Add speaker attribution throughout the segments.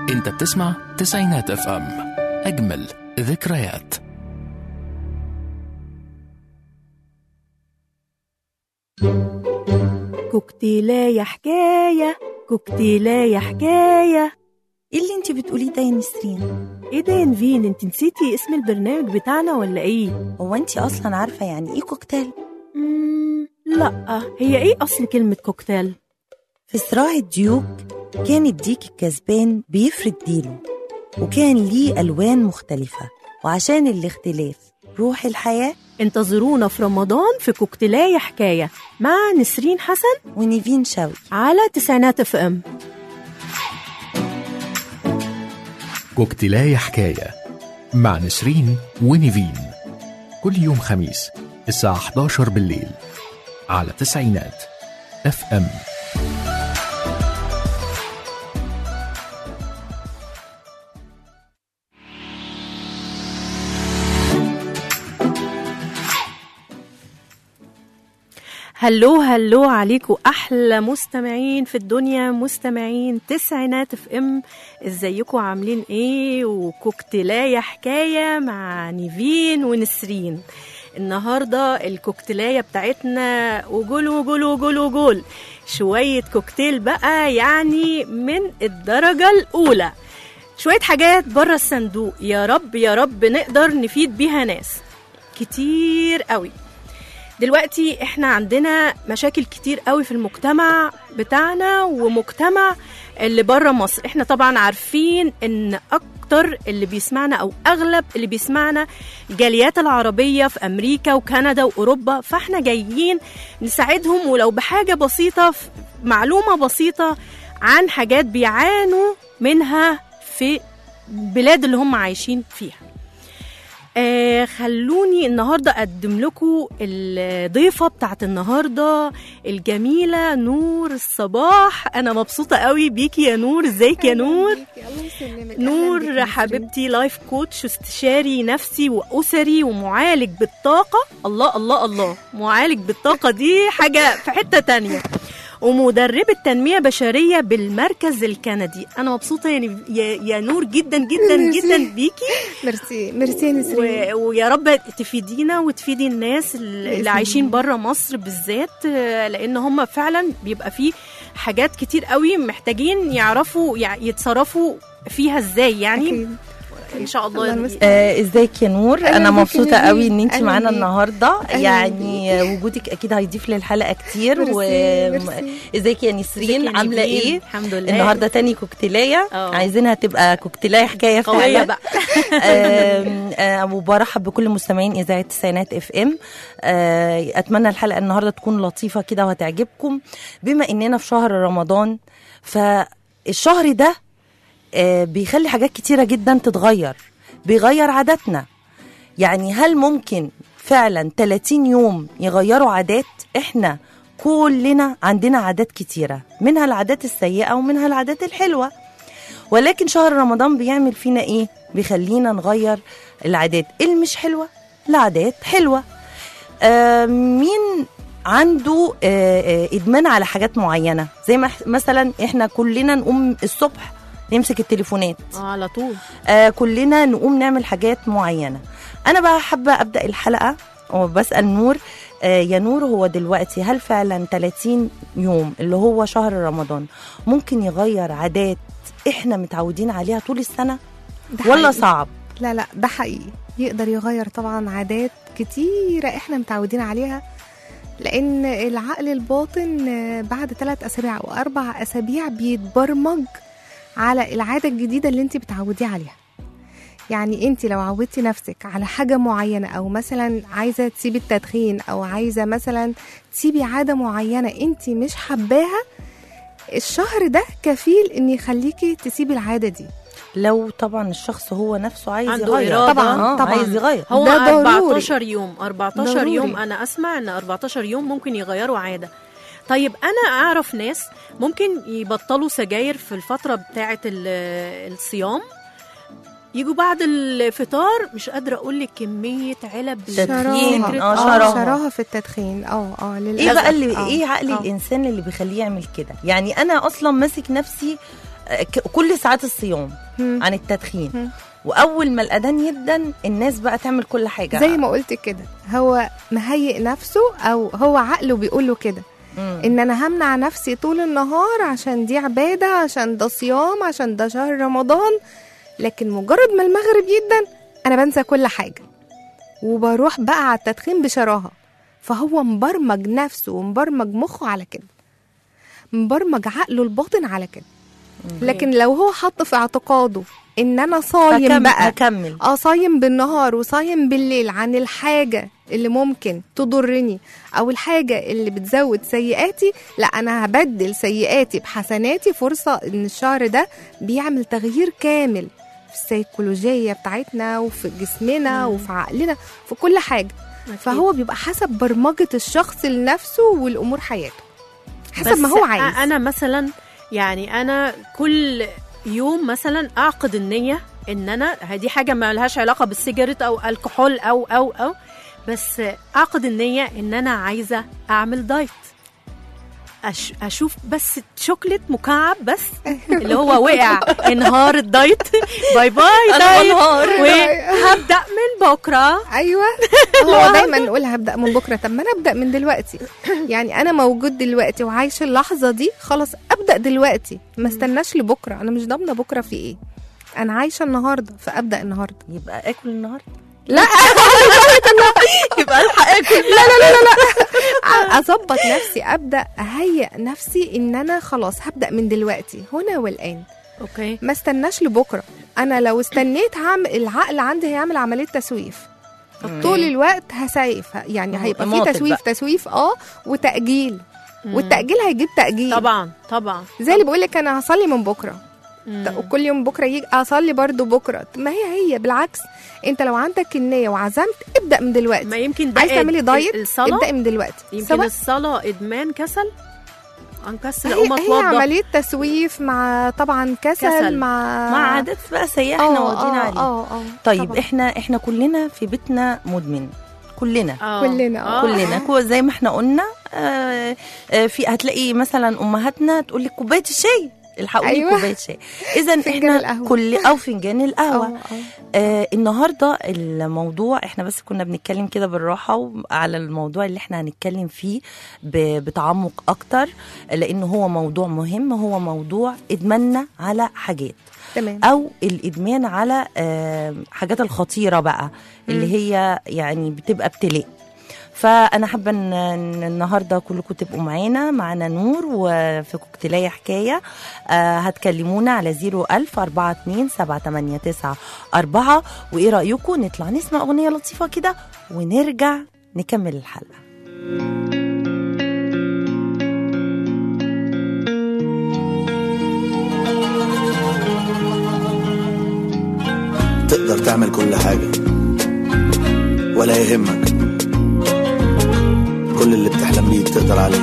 Speaker 1: انت بتسمع تسعينات اف ام اجمل ذكريات
Speaker 2: كوكتيلاية حكاية كوكتيلاية حكاية
Speaker 3: ايه اللي انت بتقوليه ده يا نسرين
Speaker 2: ايه ده يا نفين انت نسيتي اسم البرنامج بتاعنا ولا ايه؟
Speaker 3: هو انت اصلا عارفه يعني ايه كوكتيل
Speaker 2: مم... لا هي ايه اصل كلمة كوكتيل؟
Speaker 3: في صراع الديوك كان الديك الكسبان بيفرد ديله وكان ليه الوان مختلفه وعشان الاختلاف روح الحياه
Speaker 2: انتظرونا في رمضان في كوكتيلاية حكاية مع نسرين حسن
Speaker 3: ونيفين شوقي
Speaker 2: على تسعينات اف ام
Speaker 1: كوكتيلاية حكاية مع نسرين ونيفين كل يوم خميس الساعة 11 بالليل على تسعينات اف ام
Speaker 2: هلو هلو عليكم احلى مستمعين في الدنيا مستمعين تسعينات اف ام ازيكم عاملين ايه وكوكتيلايه حكايه مع نيفين ونسرين النهارده الكوكتيلايه بتاعتنا وجول وجول وجول وجول شويه كوكتيل بقى يعني من الدرجه الاولى شويه حاجات بره الصندوق يا رب يا رب نقدر نفيد بيها ناس كتير قوي دلوقتي احنا عندنا مشاكل كتير قوي في المجتمع بتاعنا ومجتمع اللي بره مصر احنا طبعا عارفين ان اكتر اللي بيسمعنا او اغلب اللي بيسمعنا الجاليات العربيه في امريكا وكندا واوروبا فاحنا جايين نساعدهم ولو بحاجه بسيطه في معلومه بسيطه عن حاجات بيعانوا منها في البلاد اللي هم عايشين فيها آه خلوني النهارده اقدم لكم الضيفه بتاعت النهارده الجميله نور الصباح انا مبسوطه قوي بيكي يا نور ازيك يا نور نور حبيبتي لايف كوتش واستشاري نفسي واسري ومعالج بالطاقه الله الله الله معالج بالطاقه دي حاجه في حته تانية ومدربة تنمية بشرية بالمركز الكندي أنا مبسوطة يعني يا, يا نور جدا جدا
Speaker 4: ميرسي.
Speaker 2: جدا بيكي
Speaker 4: ميرسي ميرسي يا نسرين
Speaker 2: و... ويا رب تفيدينا وتفيدي الناس اللي
Speaker 4: بإذن
Speaker 2: عايشين
Speaker 4: الله.
Speaker 2: بره مصر بالذات آه، لان هم فعلا بيبقى فيه حاجات كتير قوي محتاجين يعرفوا يع- يتصرفوا فيها ازاي يعني
Speaker 4: أكيد.
Speaker 2: ان شاء الله,
Speaker 4: الله
Speaker 2: الله
Speaker 4: المستعان.
Speaker 3: آه ازيك يا نور
Speaker 4: أهلاً
Speaker 3: انا
Speaker 4: بيك
Speaker 3: مبسوطه
Speaker 4: يا
Speaker 3: قوي
Speaker 4: نيفين.
Speaker 3: ان انت
Speaker 4: أهلاً
Speaker 3: معانا
Speaker 4: بيك.
Speaker 3: النهارده
Speaker 4: أهلاً
Speaker 3: يعني وجودك اكيد هيضيف للحلقه كتير
Speaker 4: ميرسي،
Speaker 3: و
Speaker 4: ميرسي.
Speaker 3: ازيك يا
Speaker 2: ازيك
Speaker 3: نسرين
Speaker 2: يا
Speaker 3: عامله
Speaker 2: نيفين؟
Speaker 3: ايه
Speaker 2: الحمد لله
Speaker 3: النهارده تاني كوكتيلايه
Speaker 2: اه.
Speaker 3: عايزينها تبقى كوكتيلايه حكايه
Speaker 2: قوية
Speaker 3: فعلا
Speaker 2: بقى
Speaker 3: آم، آه، وبرحب بكل مستمعين اذاعه التسعينات اف ام آه، اتمنى الحلقه النهارده تكون لطيفه كده وهتعجبكم بما اننا في شهر رمضان فالشهر ده آه، بيخلي حاجات كتيره جدا تتغير بيغير عاداتنا يعني هل ممكن فعلا 30 يوم يغيروا عادات احنا كلنا عندنا عادات كتيره منها العادات السيئه ومنها العادات الحلوه ولكن شهر رمضان بيعمل فينا ايه بيخلينا نغير العادات اللي مش حلوه لعادات حلوه آه مين عنده آه آه ادمان على حاجات معينه زي ما إح- مثلا احنا كلنا نقوم الصبح نمسك التليفونات
Speaker 2: آه، على طول
Speaker 3: آه كلنا نقوم نعمل حاجات معينه انا بقى حابه ابدا الحلقه وبسال نور آه يا نور هو دلوقتي هل فعلا 30 يوم اللي هو شهر رمضان ممكن يغير عادات احنا متعودين عليها طول السنه
Speaker 4: ده
Speaker 3: ولا
Speaker 4: حقيقي.
Speaker 3: صعب
Speaker 4: لا لا ده حقيقي يقدر يغير طبعا عادات كتيرة احنا متعودين عليها لان العقل الباطن آه، بعد ثلاث اسابيع او اربع اسابيع بيتبرمج على العاده الجديده اللي انت بتعوديه عليها يعني انت لو عودتي نفسك على حاجه معينه او مثلا عايزه تسيبي التدخين او عايزه مثلا تسيبي عاده معينه انت مش حباها الشهر ده كفيل ان يخليكي تسيبي العاده دي
Speaker 3: لو طبعا الشخص هو نفسه عايز
Speaker 2: عنده
Speaker 3: يغير
Speaker 2: إرادة.
Speaker 4: طبعاً،
Speaker 3: آه
Speaker 4: طبعاً.
Speaker 3: عايز يغير
Speaker 2: هو
Speaker 4: ده ضروري.
Speaker 2: 14 يوم 14
Speaker 4: ضروري.
Speaker 2: يوم انا اسمع ان 14 يوم ممكن يغيروا عاده طيب انا اعرف ناس ممكن يبطلوا سجاير في الفتره بتاعه ال- الصيام يجوا بعد الفطار مش قادره اقول لك كميه علب
Speaker 3: تدخين.
Speaker 2: فكرة-
Speaker 3: آه،
Speaker 4: اه
Speaker 3: شراهة.
Speaker 4: شراهه في التدخين اه اه للاسف
Speaker 3: ايه بقى اللي
Speaker 4: آه.
Speaker 3: ايه عقل
Speaker 4: آه.
Speaker 3: الانسان اللي بيخليه يعمل كده يعني انا اصلا ماسك نفسي آه، ك- كل ساعات الصيام
Speaker 4: مم.
Speaker 3: عن التدخين
Speaker 4: مم.
Speaker 3: واول ما الاذان يدن الناس بقى تعمل كل حاجه
Speaker 4: زي ما قلت كده هو مهيئ نفسه او هو عقله بيقول له كده
Speaker 3: مم.
Speaker 4: ان انا همنع نفسي طول النهار عشان دي عباده عشان ده صيام عشان ده شهر رمضان لكن مجرد ما المغرب يدن انا بنسى كل حاجه وبروح بقى على التدخين بشراهه فهو مبرمج نفسه ومبرمج مخه على كده مبرمج عقله الباطن على كده لكن لو هو حط في اعتقاده ان انا صايم
Speaker 3: هكمل-
Speaker 4: بقى
Speaker 3: هكمل
Speaker 4: اه صايم بالنهار وصايم بالليل عن الحاجة اللي ممكن تضرني أو الحاجة اللي بتزود سيئاتي لا أنا هبدل سيئاتي بحسناتي فرصة إن الشهر ده بيعمل تغيير كامل في السيكولوجية بتاعتنا وفي جسمنا وفي عقلنا في كل حاجة فهو بيبقى حسب برمجة الشخص لنفسه والأمور حياته حسب ما
Speaker 2: بس
Speaker 4: هو عايز
Speaker 2: انا مثلا يعني انا كل يوم مثلا اعقد النيه ان انا دي حاجه ما لهاش علاقه بالسيجارت او الكحول او او او بس اعقد النيه ان انا عايزه اعمل دايت أش أشوف بس شوكليت مكعب بس اللي هو وقع انهار الدايت باي باي
Speaker 3: أنا
Speaker 2: دايت
Speaker 3: بنهار.
Speaker 2: وهبدأ من بكرة
Speaker 4: ايوه هو دايما نقول هبدا من بكره طب ما انا ابدا من دلوقتي يعني انا موجود دلوقتي وعايش اللحظه دي خلاص ابدا دلوقتي ما استناش لبكره انا مش ضامنه بكره في ايه انا عايشه النهارده فابدا النهارده
Speaker 3: يبقى اكل النهارده
Speaker 4: لا
Speaker 3: يبقى الحق اكل
Speaker 4: لا لا لا لا, لا. اظبط نفسي ابدا اهيئ نفسي ان انا خلاص هبدا من دلوقتي هنا والان
Speaker 2: اوكي
Speaker 4: ما استناش لبكره انا لو استنيت هعمل العقل عندي هيعمل عمليه تسويف طول الوقت هسيف يعني
Speaker 3: مم.
Speaker 4: هيبقى في
Speaker 3: ماطل
Speaker 4: تسويف تسويف اه وتاجيل والتاجيل هيجيب تاجيل
Speaker 2: طبعا طبعا
Speaker 4: زي اللي بيقول لك انا هصلي من بكره
Speaker 2: مم.
Speaker 4: ط- وكل يوم بكره يجي اصلي برضو بكره ما هي هي بالعكس انت لو عندك النيه وعزمت ابدا من دلوقتي
Speaker 2: ما يمكن ده
Speaker 4: عايز تعملي
Speaker 2: ال-
Speaker 4: دايت
Speaker 2: الصلاة
Speaker 4: ابداي من دلوقتي
Speaker 2: يمكن
Speaker 4: سواء
Speaker 2: الصلاة إدمان كسل أنكسل
Speaker 4: هي,
Speaker 2: أقوم
Speaker 4: هي
Speaker 2: أتوضى
Speaker 4: عمليه تسويف مع طبعا كسل,
Speaker 2: كسل.
Speaker 4: مع
Speaker 3: مع عادات بقى سيئه احنا
Speaker 4: آه،
Speaker 3: واخدين
Speaker 4: آه،
Speaker 3: عليه
Speaker 4: اه اه
Speaker 3: طيب
Speaker 4: طبعاً.
Speaker 3: احنا احنا كلنا في بيتنا مدمن كلنا
Speaker 2: آه.
Speaker 4: كلنا، آه.
Speaker 3: كلنا كو زي ما احنا قلنا آه آه في هتلاقي مثلا امهاتنا تقول لك كوبايه الشاي الحقوني
Speaker 4: أيوة.
Speaker 3: كوبايه شاي اذا
Speaker 4: فنجان
Speaker 3: احنا
Speaker 4: القهوة.
Speaker 3: كل او فنجان القهوه
Speaker 4: آه، آه.
Speaker 3: آه النهارده الموضوع احنا بس كنا بنتكلم كده بالراحه على الموضوع اللي احنا هنتكلم فيه ب- بتعمق اكتر لانه هو موضوع مهم هو موضوع ادماننا على حاجات
Speaker 4: تمام
Speaker 3: او الادمان على آه، حاجات الخطيره بقى اللي هي يعني بتبقى ابتلاء فانا حابه ان إن النهارده كلكم تبقوا معانا معانا نور وفي كوكتيلايه حكايه آه هتكلمونا على 01000 42 789 4 وايه رايكم نطلع نسمع اغنيه لطيفه كده ونرجع نكمل الحلقه
Speaker 5: تقدر تعمل كل حاجة ولا يهمك كل اللي بتحلم بيه تقدر عليه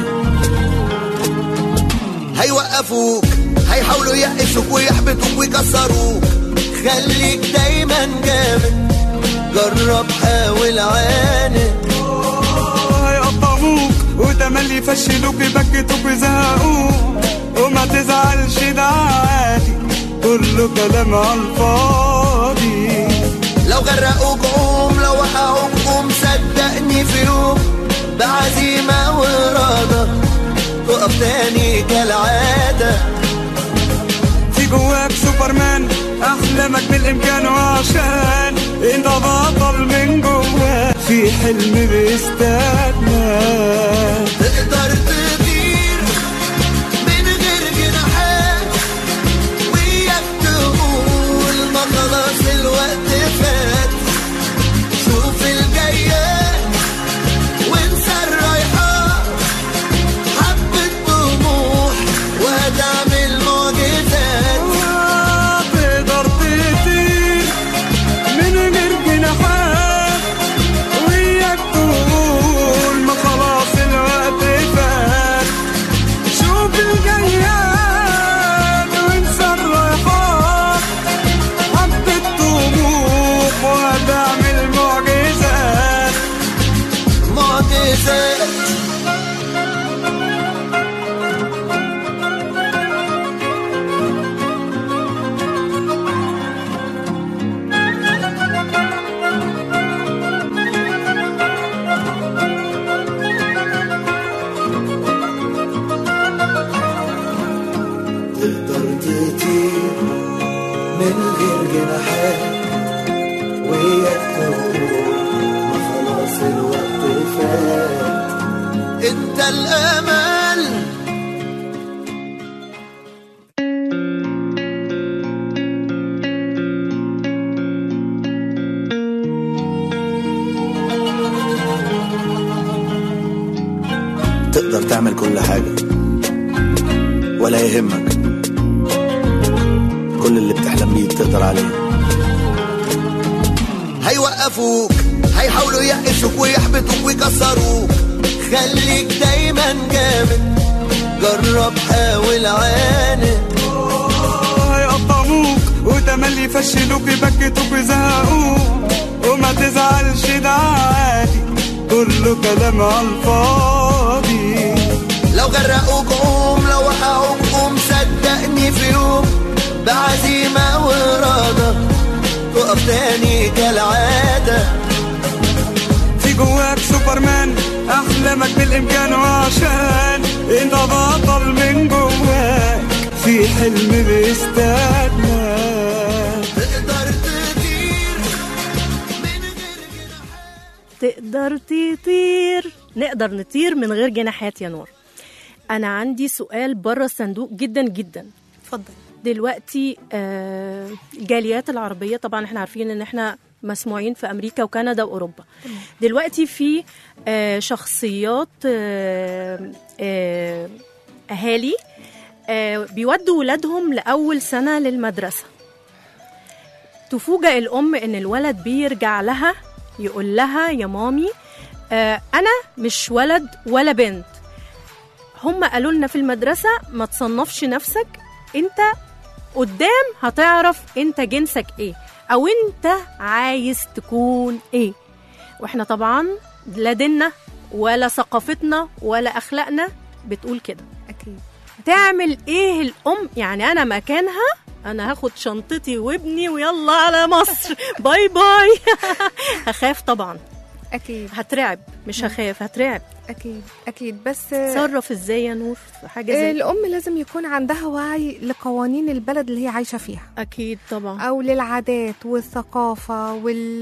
Speaker 6: هيوقفوك هيحاولوا يقفوك ويحبطوك ويكسروك خليك دايما جامد جرب حاول عاند
Speaker 7: هيقطعوك وتملي يفشلوك يبكتوك ويزهقوك وما تزعلش ده عادي كله كلام على الفاضي
Speaker 6: لو غرقوك قوم لو وقعوك قوم صدقني في يوم بعزيمة وإرادة تقف تاني كالعادة
Speaker 7: في جواك سوبرمان احلامك بالامكان وعشان انت بطل من جواك في حلم بيستناك
Speaker 6: تقدر تطير من غير جناحات وياك تقول ما خلاص الوقت فات شوف الجايات وانسى الرايحات حبة طموح وهتعمل معجزات
Speaker 7: تقدر تطير من غير جناحات وياك تقول ما خلاص الوقت
Speaker 5: تعمل كل حاجة ولا يهمك كل اللي بتحلم بيه تقدر عليه
Speaker 6: هيوقفوك هيحاولوا يقشوك ويحبطوك ويكسروك خليك دايما جامد جرب حاول عاند
Speaker 7: هيقطعوك وتملي يفشلوك يبكتوك ويزهقوك وما تزعلش ده عادي كله كلام على الفاضي
Speaker 6: لو غرقوك قوم لو وقعوك قوم صدقني في يوم بعزيمة وإرادة تقف تاني كالعادة
Speaker 7: في جواك سوبرمان احلامك بالامكان وعشان انت بطل من جواك في حلم بيستناك
Speaker 6: تقدر تطير من غير جناحات
Speaker 2: تقدر تطير نقدر نطير من غير جناحات يا نور انا عندي سؤال بره الصندوق جدا جدا
Speaker 4: اتفضل
Speaker 2: دلوقتي آه، الجاليات العربية طبعا احنا عارفين ان احنا مسموعين في امريكا وكندا واوروبا دلوقتي في آه، شخصيات آه، آه، اهالي آه، بيودوا ولادهم لاول سنة للمدرسة تفوجئ الام ان الولد بيرجع لها يقول لها يا مامي آه، انا مش ولد ولا بنت هم قالوا لنا في المدرسة ما تصنفش نفسك انت قدام هتعرف انت جنسك ايه او انت عايز تكون ايه واحنا طبعا لا ديننا ولا ثقافتنا ولا اخلاقنا بتقول كده
Speaker 4: اكيد
Speaker 2: تعمل ايه الام يعني انا مكانها انا هاخد شنطتي وابني ويلا على مصر باي باي هخاف طبعا
Speaker 4: اكيد
Speaker 2: هترعب مش هخاف هترعب
Speaker 4: اكيد اكيد بس
Speaker 2: تصرف ازاي يا نور في حاجه زي
Speaker 4: الام لازم يكون عندها وعي لقوانين البلد اللي هي عايشه فيها
Speaker 2: اكيد طبعا
Speaker 4: او للعادات والثقافه وال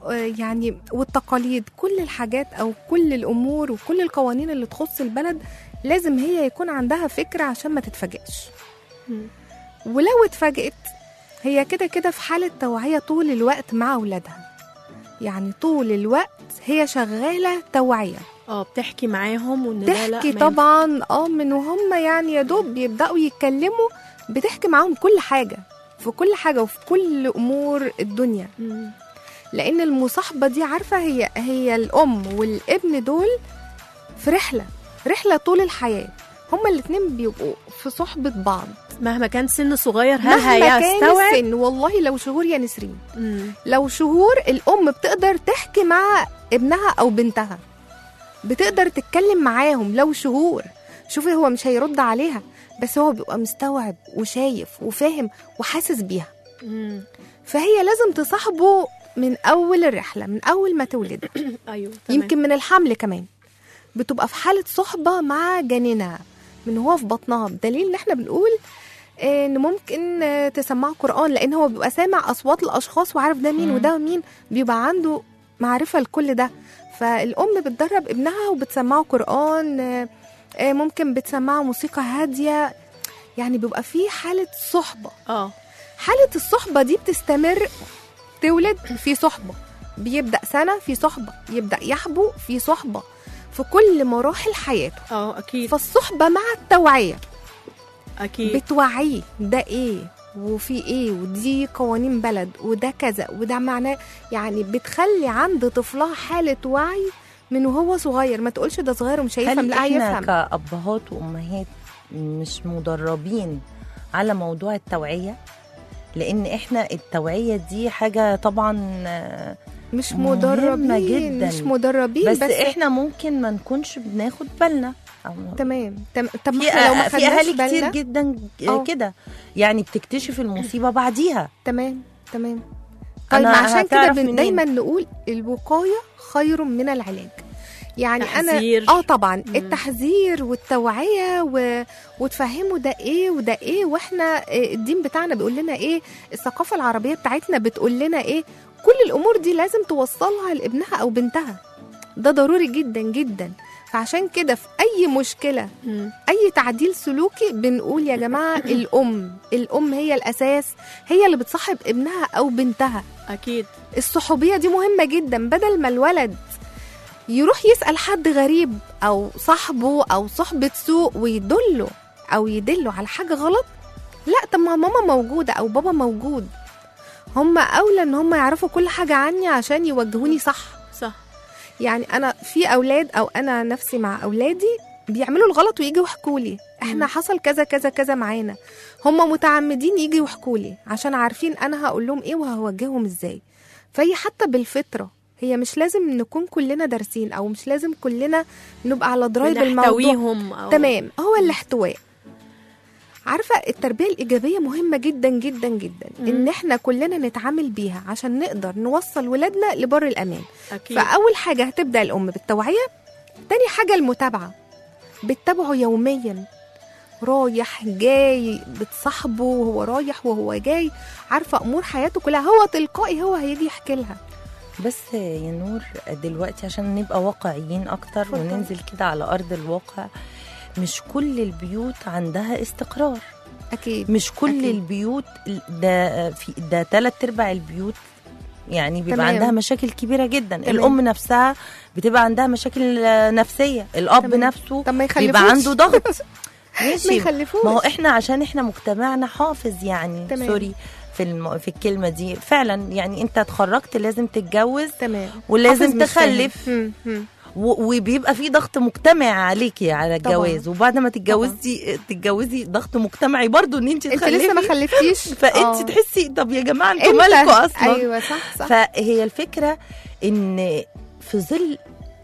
Speaker 4: يعني والتقاليد كل الحاجات او كل الامور وكل القوانين اللي تخص البلد لازم هي يكون عندها فكره عشان ما تتفاجئش
Speaker 2: مم.
Speaker 4: ولو اتفاجئت هي كده كده في حاله توعيه طول الوقت مع اولادها يعني طول الوقت هي شغاله توعيه
Speaker 2: اه بتحكي معاهم وان ده لا
Speaker 4: تحكي
Speaker 2: ما
Speaker 4: طبعا اه من وهم يعني يا دوب بيبداوا يتكلموا بتحكي معاهم كل حاجه في كل حاجه وفي كل امور الدنيا
Speaker 2: مم.
Speaker 4: لان المصاحبه دي عارفه هي هي الام والابن دول في رحله رحله طول الحياه هما الاتنين بيبقوا في صحبه بعض
Speaker 2: مهما كان سن صغير هل
Speaker 4: مهما كان
Speaker 2: هيستوعب
Speaker 4: السن والله لو شهور يا نسرين
Speaker 2: مم.
Speaker 4: لو شهور الام بتقدر تحكي مع ابنها او بنتها بتقدر تتكلم معاهم لو شهور شوفي هو مش هيرد عليها بس هو بيبقى مستوعب وشايف وفاهم وحاسس بيها
Speaker 2: مم.
Speaker 4: فهي لازم تصاحبه من اول الرحله من اول ما تولد
Speaker 2: ايوه تمام.
Speaker 4: يمكن من الحمل كمان بتبقى في حاله صحبه مع جنينها من هو في بطنها بدليل ان احنا بنقول آه، ان ممكن آه، تسمعه قران لان هو بيبقى سامع اصوات الاشخاص وعارف ده مين
Speaker 3: مم.
Speaker 4: وده مين بيبقى عنده معرفه لكل ده فالام بتدرب ابنها وبتسمعه قران آه، آه، ممكن بتسمعه موسيقى هاديه يعني بيبقى في حاله صحبه
Speaker 2: اه
Speaker 4: حالة الصحبة دي بتستمر تولد في صحبة بيبدأ سنة في صحبة يبدأ يحبو في صحبة في كل مراحل حياته
Speaker 2: اه اكيد
Speaker 4: فالصحبة مع التوعية
Speaker 2: اكيد
Speaker 4: بتوعيه ده ايه وفي ايه ودي قوانين بلد وده كذا وده معناه يعني بتخلي عند طفلها حالة وعي من وهو صغير ما تقولش ده صغير ومش هيفهم
Speaker 3: هل
Speaker 4: لا
Speaker 3: احنا
Speaker 4: هيفهم
Speaker 3: كأبهات وأمهات مش مدربين على موضوع التوعية لأن احنا التوعية دي حاجة طبعا آه،
Speaker 4: مش
Speaker 3: مهمة
Speaker 4: مدربين
Speaker 3: جداً.
Speaker 4: مش مدربين
Speaker 3: بس,
Speaker 4: بس,
Speaker 3: احنا ممكن ما نكونش بناخد بالنا أو
Speaker 4: تمام تمام طب ما
Speaker 3: في
Speaker 4: احنا لو ما
Speaker 3: في
Speaker 4: خدناش
Speaker 3: اهالي كتير
Speaker 4: بالنا
Speaker 3: جدا
Speaker 4: آه.
Speaker 3: كده يعني بتكتشف المصيبه بعديها
Speaker 4: تمام تمام طيب
Speaker 3: أنا
Speaker 4: ما عشان كده
Speaker 3: هتعرف
Speaker 4: بن-
Speaker 3: منين؟
Speaker 4: دايما نقول الوقايه خير من العلاج يعني
Speaker 2: تحذير.
Speaker 4: انا اه طبعا
Speaker 2: مم.
Speaker 4: التحذير والتوعيه و... وتفهموا ده ايه وده ايه واحنا آه، الدين بتاعنا بيقول لنا ايه الثقافه العربيه بتاعتنا بتقول لنا ايه كل الامور دي لازم توصلها لابنها او بنتها ده ضروري جدا جدا فعشان كده في اي مشكله
Speaker 2: مم.
Speaker 4: اي تعديل سلوكي بنقول يا جماعه الام الام هي الاساس هي اللي بتصاحب ابنها او بنتها
Speaker 2: اكيد
Speaker 4: الصحوبيه دي مهمه جدا بدل ما الولد يروح يسال حد غريب او صاحبه او صحبه سوء ويدله او يدله على حاجه غلط لا طب ما ماما موجوده او بابا موجود هم اولى ان هم يعرفوا كل حاجه عني عشان يوجهوني صح
Speaker 2: صح
Speaker 4: يعني انا في اولاد او انا نفسي مع اولادي بيعملوا الغلط ويجوا يحكوا لي احنا حصل كذا كذا كذا معانا هم متعمدين يجوا يحكوا لي عشان عارفين انا هقول لهم ايه وهوجههم ازاي فهي حتى بالفطره هي مش لازم نكون كلنا دارسين او مش لازم كلنا نبقى على درايه بالموضوع
Speaker 2: بنحتويهم أو
Speaker 4: تمام هو الاحتواء عارفه التربيه الايجابيه مهمه جدا جدا جدا ان احنا كلنا نتعامل بيها عشان نقدر نوصل ولادنا لبر الامان
Speaker 2: أكيد
Speaker 4: فاول حاجه هتبدا الام بالتوعيه تاني حاجه المتابعه بتتابعه يوميا رايح جاي بتصاحبه وهو رايح وهو جاي عارفه امور حياته كلها هو تلقائي هو هيجي يحكي لها
Speaker 3: بس يا نور دلوقتي عشان نبقى واقعيين اكتر
Speaker 4: اتفضل.
Speaker 3: وننزل كده على ارض الواقع مش كل البيوت عندها استقرار
Speaker 4: اكيد
Speaker 3: مش كل
Speaker 4: أكيد.
Speaker 3: أكيد. البيوت ده في ده ثلاث ارباع البيوت يعني بيبقى
Speaker 4: تمام.
Speaker 3: عندها مشاكل كبيره جدا
Speaker 4: تمام.
Speaker 3: الام نفسها بتبقى عندها مشاكل آه، نفسيه الاب
Speaker 4: تمام.
Speaker 3: نفسه
Speaker 4: طب ما
Speaker 3: بيبقى
Speaker 4: يخلفوش
Speaker 3: عنده ضغط
Speaker 4: ما
Speaker 3: ماشي
Speaker 4: يخلفوش
Speaker 3: ما هو احنا عشان احنا مجتمعنا حافظ يعني
Speaker 4: تمام.
Speaker 3: سوري في الم... في الكلمه دي فعلا يعني انت اتخرجت لازم تتجوز
Speaker 4: تمام
Speaker 3: ولازم
Speaker 4: حافظ مش فاهم.
Speaker 3: تخلف
Speaker 4: هم، هم.
Speaker 3: و- وبيبقى في ضغط مجتمعي عليكي على
Speaker 4: طبعاً.
Speaker 3: الجواز وبعد ما تتجوزي تتجوزي ضغط مجتمعي برضو ان انت
Speaker 4: انت
Speaker 3: تخلفي
Speaker 4: لسه ما خلفتيش
Speaker 3: فانت
Speaker 4: آه.
Speaker 3: تحسي طب يا جماعه انتوا
Speaker 4: إمتى؟
Speaker 3: مالكوا اصلا
Speaker 4: ايوه صح صح
Speaker 3: فهي الفكره ان في ظل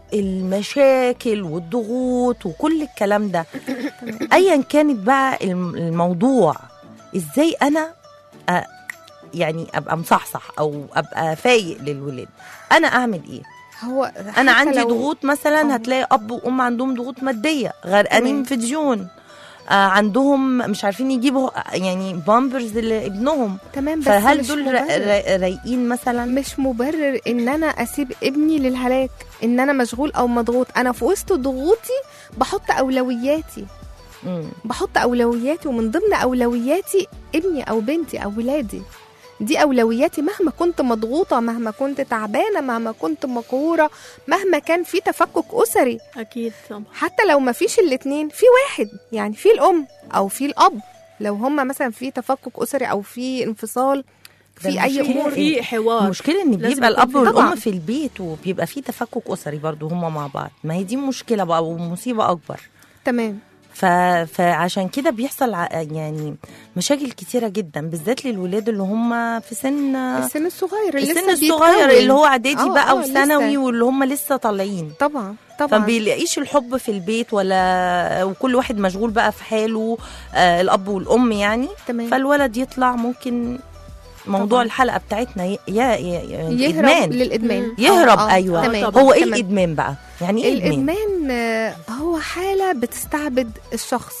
Speaker 3: المشاكل والضغوط وكل الكلام ده ايا كانت بقى الم- الموضوع ازاي انا أ- يعني ابقى مصحصح او ابقى فايق للولاد انا اعمل ايه
Speaker 4: هو
Speaker 3: انا
Speaker 4: حتى
Speaker 3: عندي
Speaker 4: لو-
Speaker 3: ضغوط مثلا
Speaker 4: آه.
Speaker 3: هتلاقي اب وام عندهم ضغوط ماديه غرقانين
Speaker 4: تمام.
Speaker 3: في ديون آه عندهم مش عارفين يجيبوا يعني بامبرز لابنهم
Speaker 4: تمام بس
Speaker 3: فهل
Speaker 4: مش
Speaker 3: دول را-
Speaker 4: مبرر.
Speaker 3: را- رايقين مثلا
Speaker 4: مش مبرر ان انا اسيب ابني للهلاك ان انا مشغول او مضغوط انا في وسط ضغوطي بحط اولوياتي
Speaker 3: مم.
Speaker 4: بحط اولوياتي ومن ضمن اولوياتي ابني او بنتي او ولادي دي اولوياتي مهما كنت مضغوطه مهما كنت تعبانه مهما كنت مقهوره مهما كان في تفكك اسري
Speaker 2: اكيد طبعا
Speaker 4: حتى لو ما فيش الاتنين في واحد يعني في الام او في الاب لو هما مثلا في تفكك اسري او في انفصال
Speaker 3: ده
Speaker 4: في اي
Speaker 3: المشكلة
Speaker 4: امور
Speaker 2: في حوار
Speaker 3: المشكله ان
Speaker 2: لازم
Speaker 3: بيبقى
Speaker 2: يكون
Speaker 3: الاب
Speaker 2: في-
Speaker 3: والام
Speaker 4: طبعاً.
Speaker 3: في البيت وبيبقى في تفكك اسري برضو هما مع بعض ما هي دي مشكله بقى ومصيبه اكبر
Speaker 4: تمام
Speaker 3: ف... فعشان كده بيحصل ع- يعني مشاكل كتيره جدا بالذات للولاد اللي هم في سن
Speaker 4: السن الصغير اللي
Speaker 3: السن
Speaker 4: لسه
Speaker 3: الصغير
Speaker 4: بيتكون.
Speaker 3: اللي هو اعدادي
Speaker 4: آه،
Speaker 3: بقى
Speaker 4: آه،
Speaker 3: وثانوي
Speaker 4: لسه.
Speaker 3: واللي هم لسه طالعين
Speaker 4: طبعا طبعا
Speaker 3: فما بيلاقيش الحب في البيت ولا وكل واحد مشغول بقى في حاله آه الاب والام يعني
Speaker 4: تمام
Speaker 3: فالولد يطلع ممكن موضوع
Speaker 4: طبعاً.
Speaker 3: الحلقه بتاعتنا ي... يا يا يا
Speaker 4: يهرب
Speaker 3: ادمان
Speaker 4: للادمان
Speaker 2: مم.
Speaker 3: يهرب
Speaker 4: آه، آه،
Speaker 3: ايوه
Speaker 4: تمام.
Speaker 3: هو ايه
Speaker 4: تمام.
Speaker 3: الادمان بقى يعني ايه ادمان
Speaker 4: الادمان آه، هو حاله بتستعبد الشخص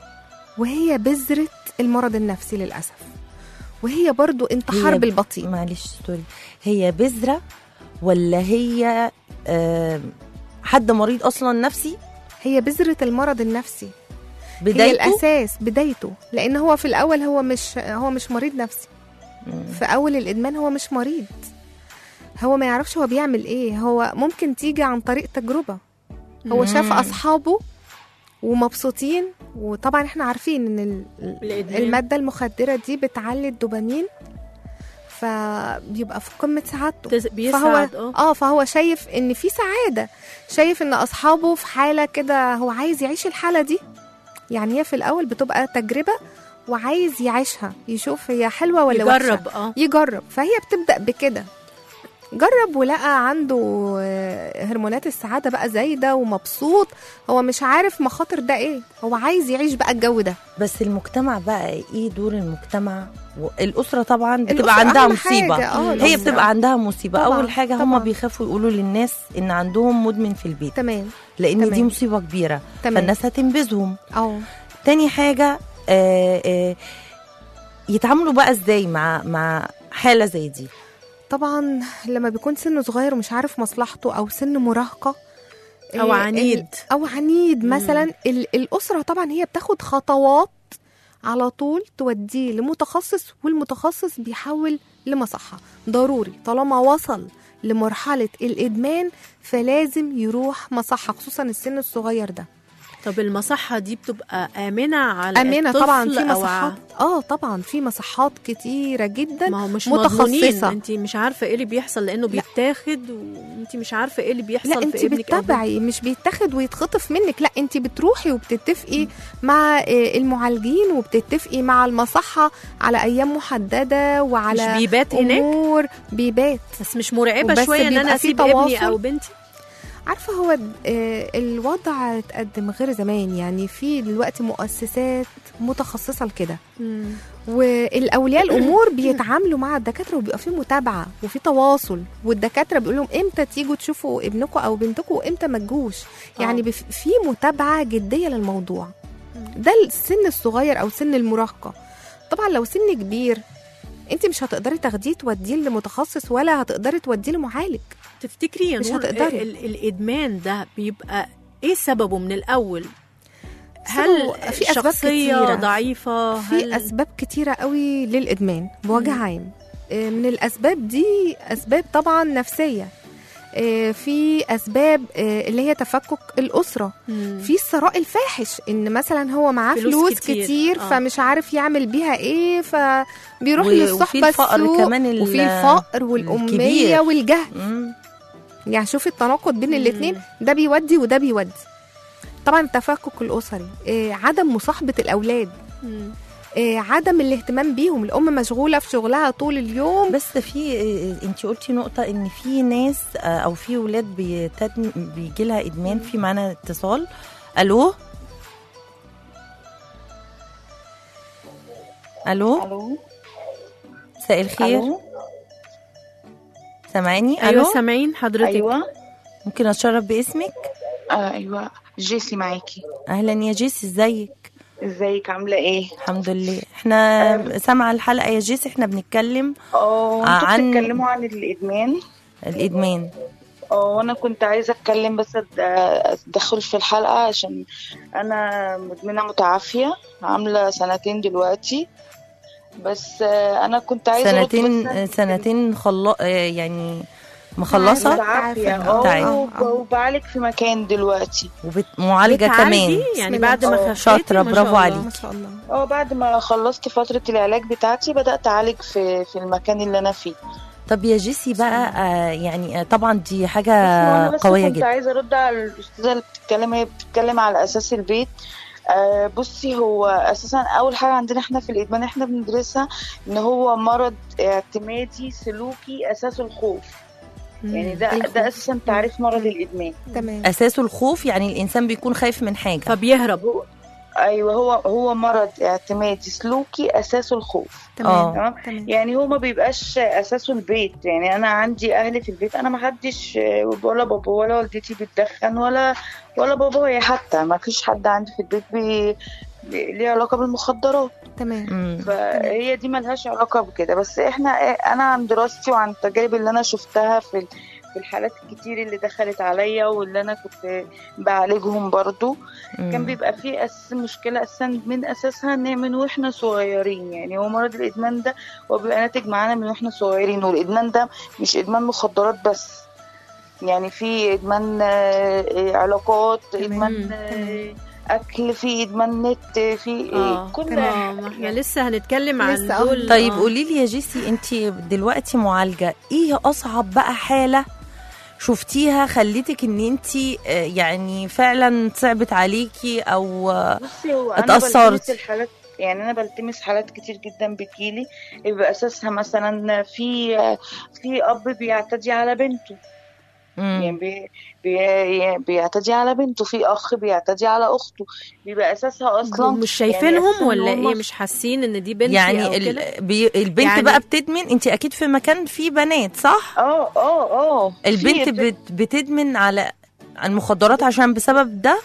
Speaker 4: وهي بذره المرض النفسي للاسف وهي برضو انتحار
Speaker 3: هي-
Speaker 4: بالبطيء
Speaker 3: معلش سوري هي بذره ولا هي آه حد مريض اصلا نفسي
Speaker 4: هي بذره المرض النفسي هي
Speaker 3: بدايته
Speaker 4: الاساس بدايته لان هو في الاول هو مش هو مش مريض نفسي
Speaker 3: مم.
Speaker 4: في اول الادمان هو مش مريض هو ما يعرفش هو بيعمل ايه هو ممكن تيجي عن طريق تجربه هو شاف
Speaker 3: مم.
Speaker 4: اصحابه ومبسوطين وطبعا احنا عارفين ان ال-
Speaker 2: الإدمان.
Speaker 4: الماده المخدره دي بتعلي الدوبامين فبيبقى في قمه سعادته
Speaker 2: تز- بيسعد
Speaker 4: فهو
Speaker 2: اه
Speaker 4: اه فهو شايف ان في سعاده شايف ان اصحابه في حاله كده هو عايز يعيش الحاله دي يعني هي في الاول بتبقى تجربه وعايز يعيشها يشوف هي حلوه ولا وحشة.
Speaker 2: يجرب اه
Speaker 4: يجرب فهي بتبدا بكده جرب ولقى عنده آه، هرمونات السعاده بقى زايده ومبسوط هو مش عارف مخاطر ده ايه هو عايز يعيش بقى الجو ده
Speaker 3: بس المجتمع بقى ايه دور المجتمع و- الاسره طبعا بتبقى
Speaker 4: الأسرة
Speaker 3: عندها
Speaker 4: أهم
Speaker 3: مصيبه
Speaker 4: حاجة، آه،
Speaker 3: هي
Speaker 4: الأسرة.
Speaker 3: بتبقى عندها مصيبه
Speaker 4: طبعاً،
Speaker 3: اول حاجه هم
Speaker 4: طبعاً.
Speaker 3: بيخافوا يقولوا للناس ان عندهم مدمن في البيت
Speaker 4: تمام
Speaker 3: لان
Speaker 4: تمام.
Speaker 3: دي مصيبه كبيره
Speaker 4: تمام.
Speaker 3: فالناس هتنبذهم
Speaker 4: اه
Speaker 3: تاني حاجه آه آه يتعاملوا بقى ازاي مع مع حاله زي دي
Speaker 4: طبعا لما بيكون سنه صغير ومش عارف مصلحته او سن مراهقه
Speaker 2: أو
Speaker 4: ال-
Speaker 2: عنيد.
Speaker 4: ال- او عنيد مثلا ال- الاسره طبعا هي بتاخد خطوات على طول توديه لمتخصص والمتخصص بيحول لمصحه ضروري طالما وصل لمرحله الادمان فلازم يروح مصحه خصوصا السن الصغير ده
Speaker 2: طب المصحة دي بتبقى آمنة على
Speaker 4: امانه
Speaker 2: الطفل
Speaker 4: طبعا في
Speaker 2: أو
Speaker 4: مصحات اه طبعا في مصحات كتيره جدا
Speaker 2: ما هو مش
Speaker 4: متخصصة.
Speaker 2: متخصصة انت مش عارفة ايه اللي بيحصل لانه بيتاخد وانت مش عارفة ايه اللي بيحصل
Speaker 4: لا انت
Speaker 2: في ابنك أو
Speaker 4: بتتابعي مش بيتاخد ويتخطف منك لا انت بتروحي وبتتفقي مع آه، المعالجين وبتتفقي مع المصحه على ايام محدده وعلى
Speaker 2: مش بيبات هناك
Speaker 4: امور بيبات
Speaker 2: بس مش مرعبة
Speaker 4: وبس
Speaker 2: شوية ان
Speaker 4: بيبقى
Speaker 2: انا
Speaker 4: في
Speaker 2: اسيب ابني
Speaker 4: تواصل.
Speaker 2: او بنتي
Speaker 4: عارفه هو آه، الوضع اتقدم غير زمان يعني في دلوقتي مؤسسات متخصصه لكده والاولياء الامور بيتعاملوا مع الدكاتره وبيبقى في متابعه وفي تواصل والدكاتره بيقول لهم امتى تيجوا تشوفوا ابنكم او بنتكم وامتى ما تجوش يعني بف- في متابعه جديه للموضوع ده السن الصغير او سن المراهقه طبعا لو سن كبير انت مش هتقدري تاخديه توديه لمتخصص ولا هتقدري توديه لمعالج
Speaker 2: تفتكري يا
Speaker 4: مش
Speaker 2: نور
Speaker 4: هتقدري.
Speaker 2: ال- الادمان ده بيبقى ايه سببه من الاول هل
Speaker 4: سببه- في أسباب
Speaker 2: الشخصية
Speaker 4: كتيرة.
Speaker 2: ضعيفة هل
Speaker 4: في اسباب كتيره قوي للادمان بوجه عام آه، من الاسباب دي اسباب طبعا نفسيه آه، في اسباب آه، اللي هي تفكك الاسره
Speaker 2: مم.
Speaker 4: في الثراء الفاحش ان مثلا هو معاه
Speaker 2: فلوس
Speaker 4: فلوس,
Speaker 2: كتير.
Speaker 4: كتير,
Speaker 2: آه.
Speaker 4: فمش عارف يعمل بيها ايه فبيروح
Speaker 3: و- وفي
Speaker 4: للصحبه
Speaker 3: الفقر
Speaker 4: السوء
Speaker 3: كمان ال-
Speaker 4: وفي الفقر والاميه
Speaker 3: الكبير.
Speaker 4: والجهل
Speaker 3: مم.
Speaker 4: يعني شوفي التناقض بين الاثنين ده بيودي وده بيودي طبعا التفكك الاسري آه، عدم مصاحبه الاولاد
Speaker 2: مم.
Speaker 4: آه، عدم الاهتمام بيهم الام مشغوله في شغلها طول اليوم
Speaker 3: بس في انت قلتي نقطة ان في ناس آه، او في ولاد بيجي لها ادمان في معانا اتصال الو الو
Speaker 8: الو
Speaker 3: مساء الخير
Speaker 8: الو
Speaker 3: سامعيني
Speaker 2: ايوه
Speaker 3: الو
Speaker 2: سامعين حضرتك
Speaker 8: ايوه
Speaker 3: ممكن اتشرف باسمك
Speaker 8: آه ايوه جيسي معاكي
Speaker 3: اهلا يا جيسي ازيك
Speaker 8: ازيك عامله ايه
Speaker 3: الحمد لله احنا سامعه الحلقه يا جيسي احنا بنتكلم
Speaker 8: اه انتوا
Speaker 3: عن-
Speaker 8: بتتكلموا عن الادمان
Speaker 3: الادمان
Speaker 8: اه وانا كنت عايزه اتكلم بس أد- ادخل في الحلقه عشان انا مدمنه متعافيه عامله سنتين دلوقتي بس آه، انا كنت عايزه أرد
Speaker 3: سنتين
Speaker 8: بس-
Speaker 3: سنتين خلا آه، يعني مخلصه
Speaker 8: متعافيه
Speaker 3: متعافية.
Speaker 8: اه وب- وبعالج في مكان دلوقتي
Speaker 3: ومعالجه
Speaker 2: بتعالجي؟
Speaker 3: كمان
Speaker 2: يعني
Speaker 4: بسم الله.
Speaker 2: بعد ما
Speaker 8: آه،
Speaker 2: خفيتي
Speaker 3: شاطرة،
Speaker 2: ما
Speaker 3: برافو
Speaker 2: شاء الله.
Speaker 3: عليك.
Speaker 4: ما شاء الله
Speaker 8: اه بعد ما خلصت فتره العلاج بتاعتي بدات اعالج في في المكان اللي انا فيه
Speaker 3: طب يا جيسي بقى آه يعني آه طبعا دي حاجه
Speaker 8: أنا بس
Speaker 3: قويه
Speaker 8: كنت
Speaker 3: جدا
Speaker 8: عايزه ارد على الاستاذه اللي بتتكلم هي بتتكلم على اساس البيت آه بصي هو اساسا اول حاجه عندنا احنا في الادمان احنا بندرسها ان هو مرض اعتمادي سلوكي اساسه الخوف يعني ده
Speaker 4: الخوف.
Speaker 8: ده اساسا تعريف مرض الادمان
Speaker 4: تمام
Speaker 3: اساسه الخوف يعني الانسان بيكون خايف من حاجه
Speaker 2: فبيهرب
Speaker 8: هو ايوه هو هو مرض اعتمادي سلوكي اساسه الخوف
Speaker 3: آه.
Speaker 4: تمام
Speaker 8: تمام
Speaker 4: تمام
Speaker 8: يعني هو ما بيبقاش اساسه البيت يعني انا عندي اهلي في البيت انا ما حدش ولا بابا ولا والدتي بتدخن ولا ولا بابايا حتى ما فيش حد عندي في البيت بي بي- ليه علاقه بالمخدرات
Speaker 4: تمام
Speaker 3: مم.
Speaker 8: فهي دي ملهاش علاقه بكده بس احنا انا عن دراستي وعن التجارب اللي انا شفتها في ال- في الحالات الكتير اللي دخلت عليا واللي انا كنت بعالجهم برضو كان
Speaker 3: مم.
Speaker 8: بيبقى فيه أساس مشكلة أساسا من أساسها إن هي من وإحنا صغيرين يعني هو مرض الإدمان ده هو بيبقى ناتج معانا من وإحنا صغيرين والإدمان ده مش إدمان مخدرات بس يعني في إدمان آه، آه، علاقات إدمان آه، أكل في إدمان نت في
Speaker 2: اه
Speaker 8: كل
Speaker 2: تمام احنا لسه هنتكلم عن
Speaker 4: لسه، آه.
Speaker 2: دول
Speaker 3: طيب
Speaker 2: آه.
Speaker 3: قولي لي يا جيسي انت دلوقتي معالجه ايه اصعب بقى حاله شفتيها خليتك ان انت يعني فعلا صعبت عليكي او آه،
Speaker 8: بصي هو انا
Speaker 3: اتأثرت.
Speaker 8: بلتمس الحالات يعني انا بلتمس حالات كتير جدا بتجيلي يبقى اساسها مثلا في في اب بيعتدي على بنته يعني
Speaker 3: مم.
Speaker 8: بي بي بيعتدي على بنته في اخ بيعتدي على اخته بيبقى اساسها اصلا
Speaker 2: مش شايفينهم
Speaker 8: يعني أساساً
Speaker 2: ولا
Speaker 8: هم
Speaker 2: ايه مش حاسين ان دي بنتي او
Speaker 3: يعني
Speaker 2: كده
Speaker 3: ال... بي... البنت
Speaker 2: يعني-
Speaker 3: بقى بتدمن انت اكيد في مكان فيه بنات صح
Speaker 8: اه اه اه
Speaker 3: البنت
Speaker 8: في
Speaker 3: بت... بتدمن على المخدرات عشان بسبب ده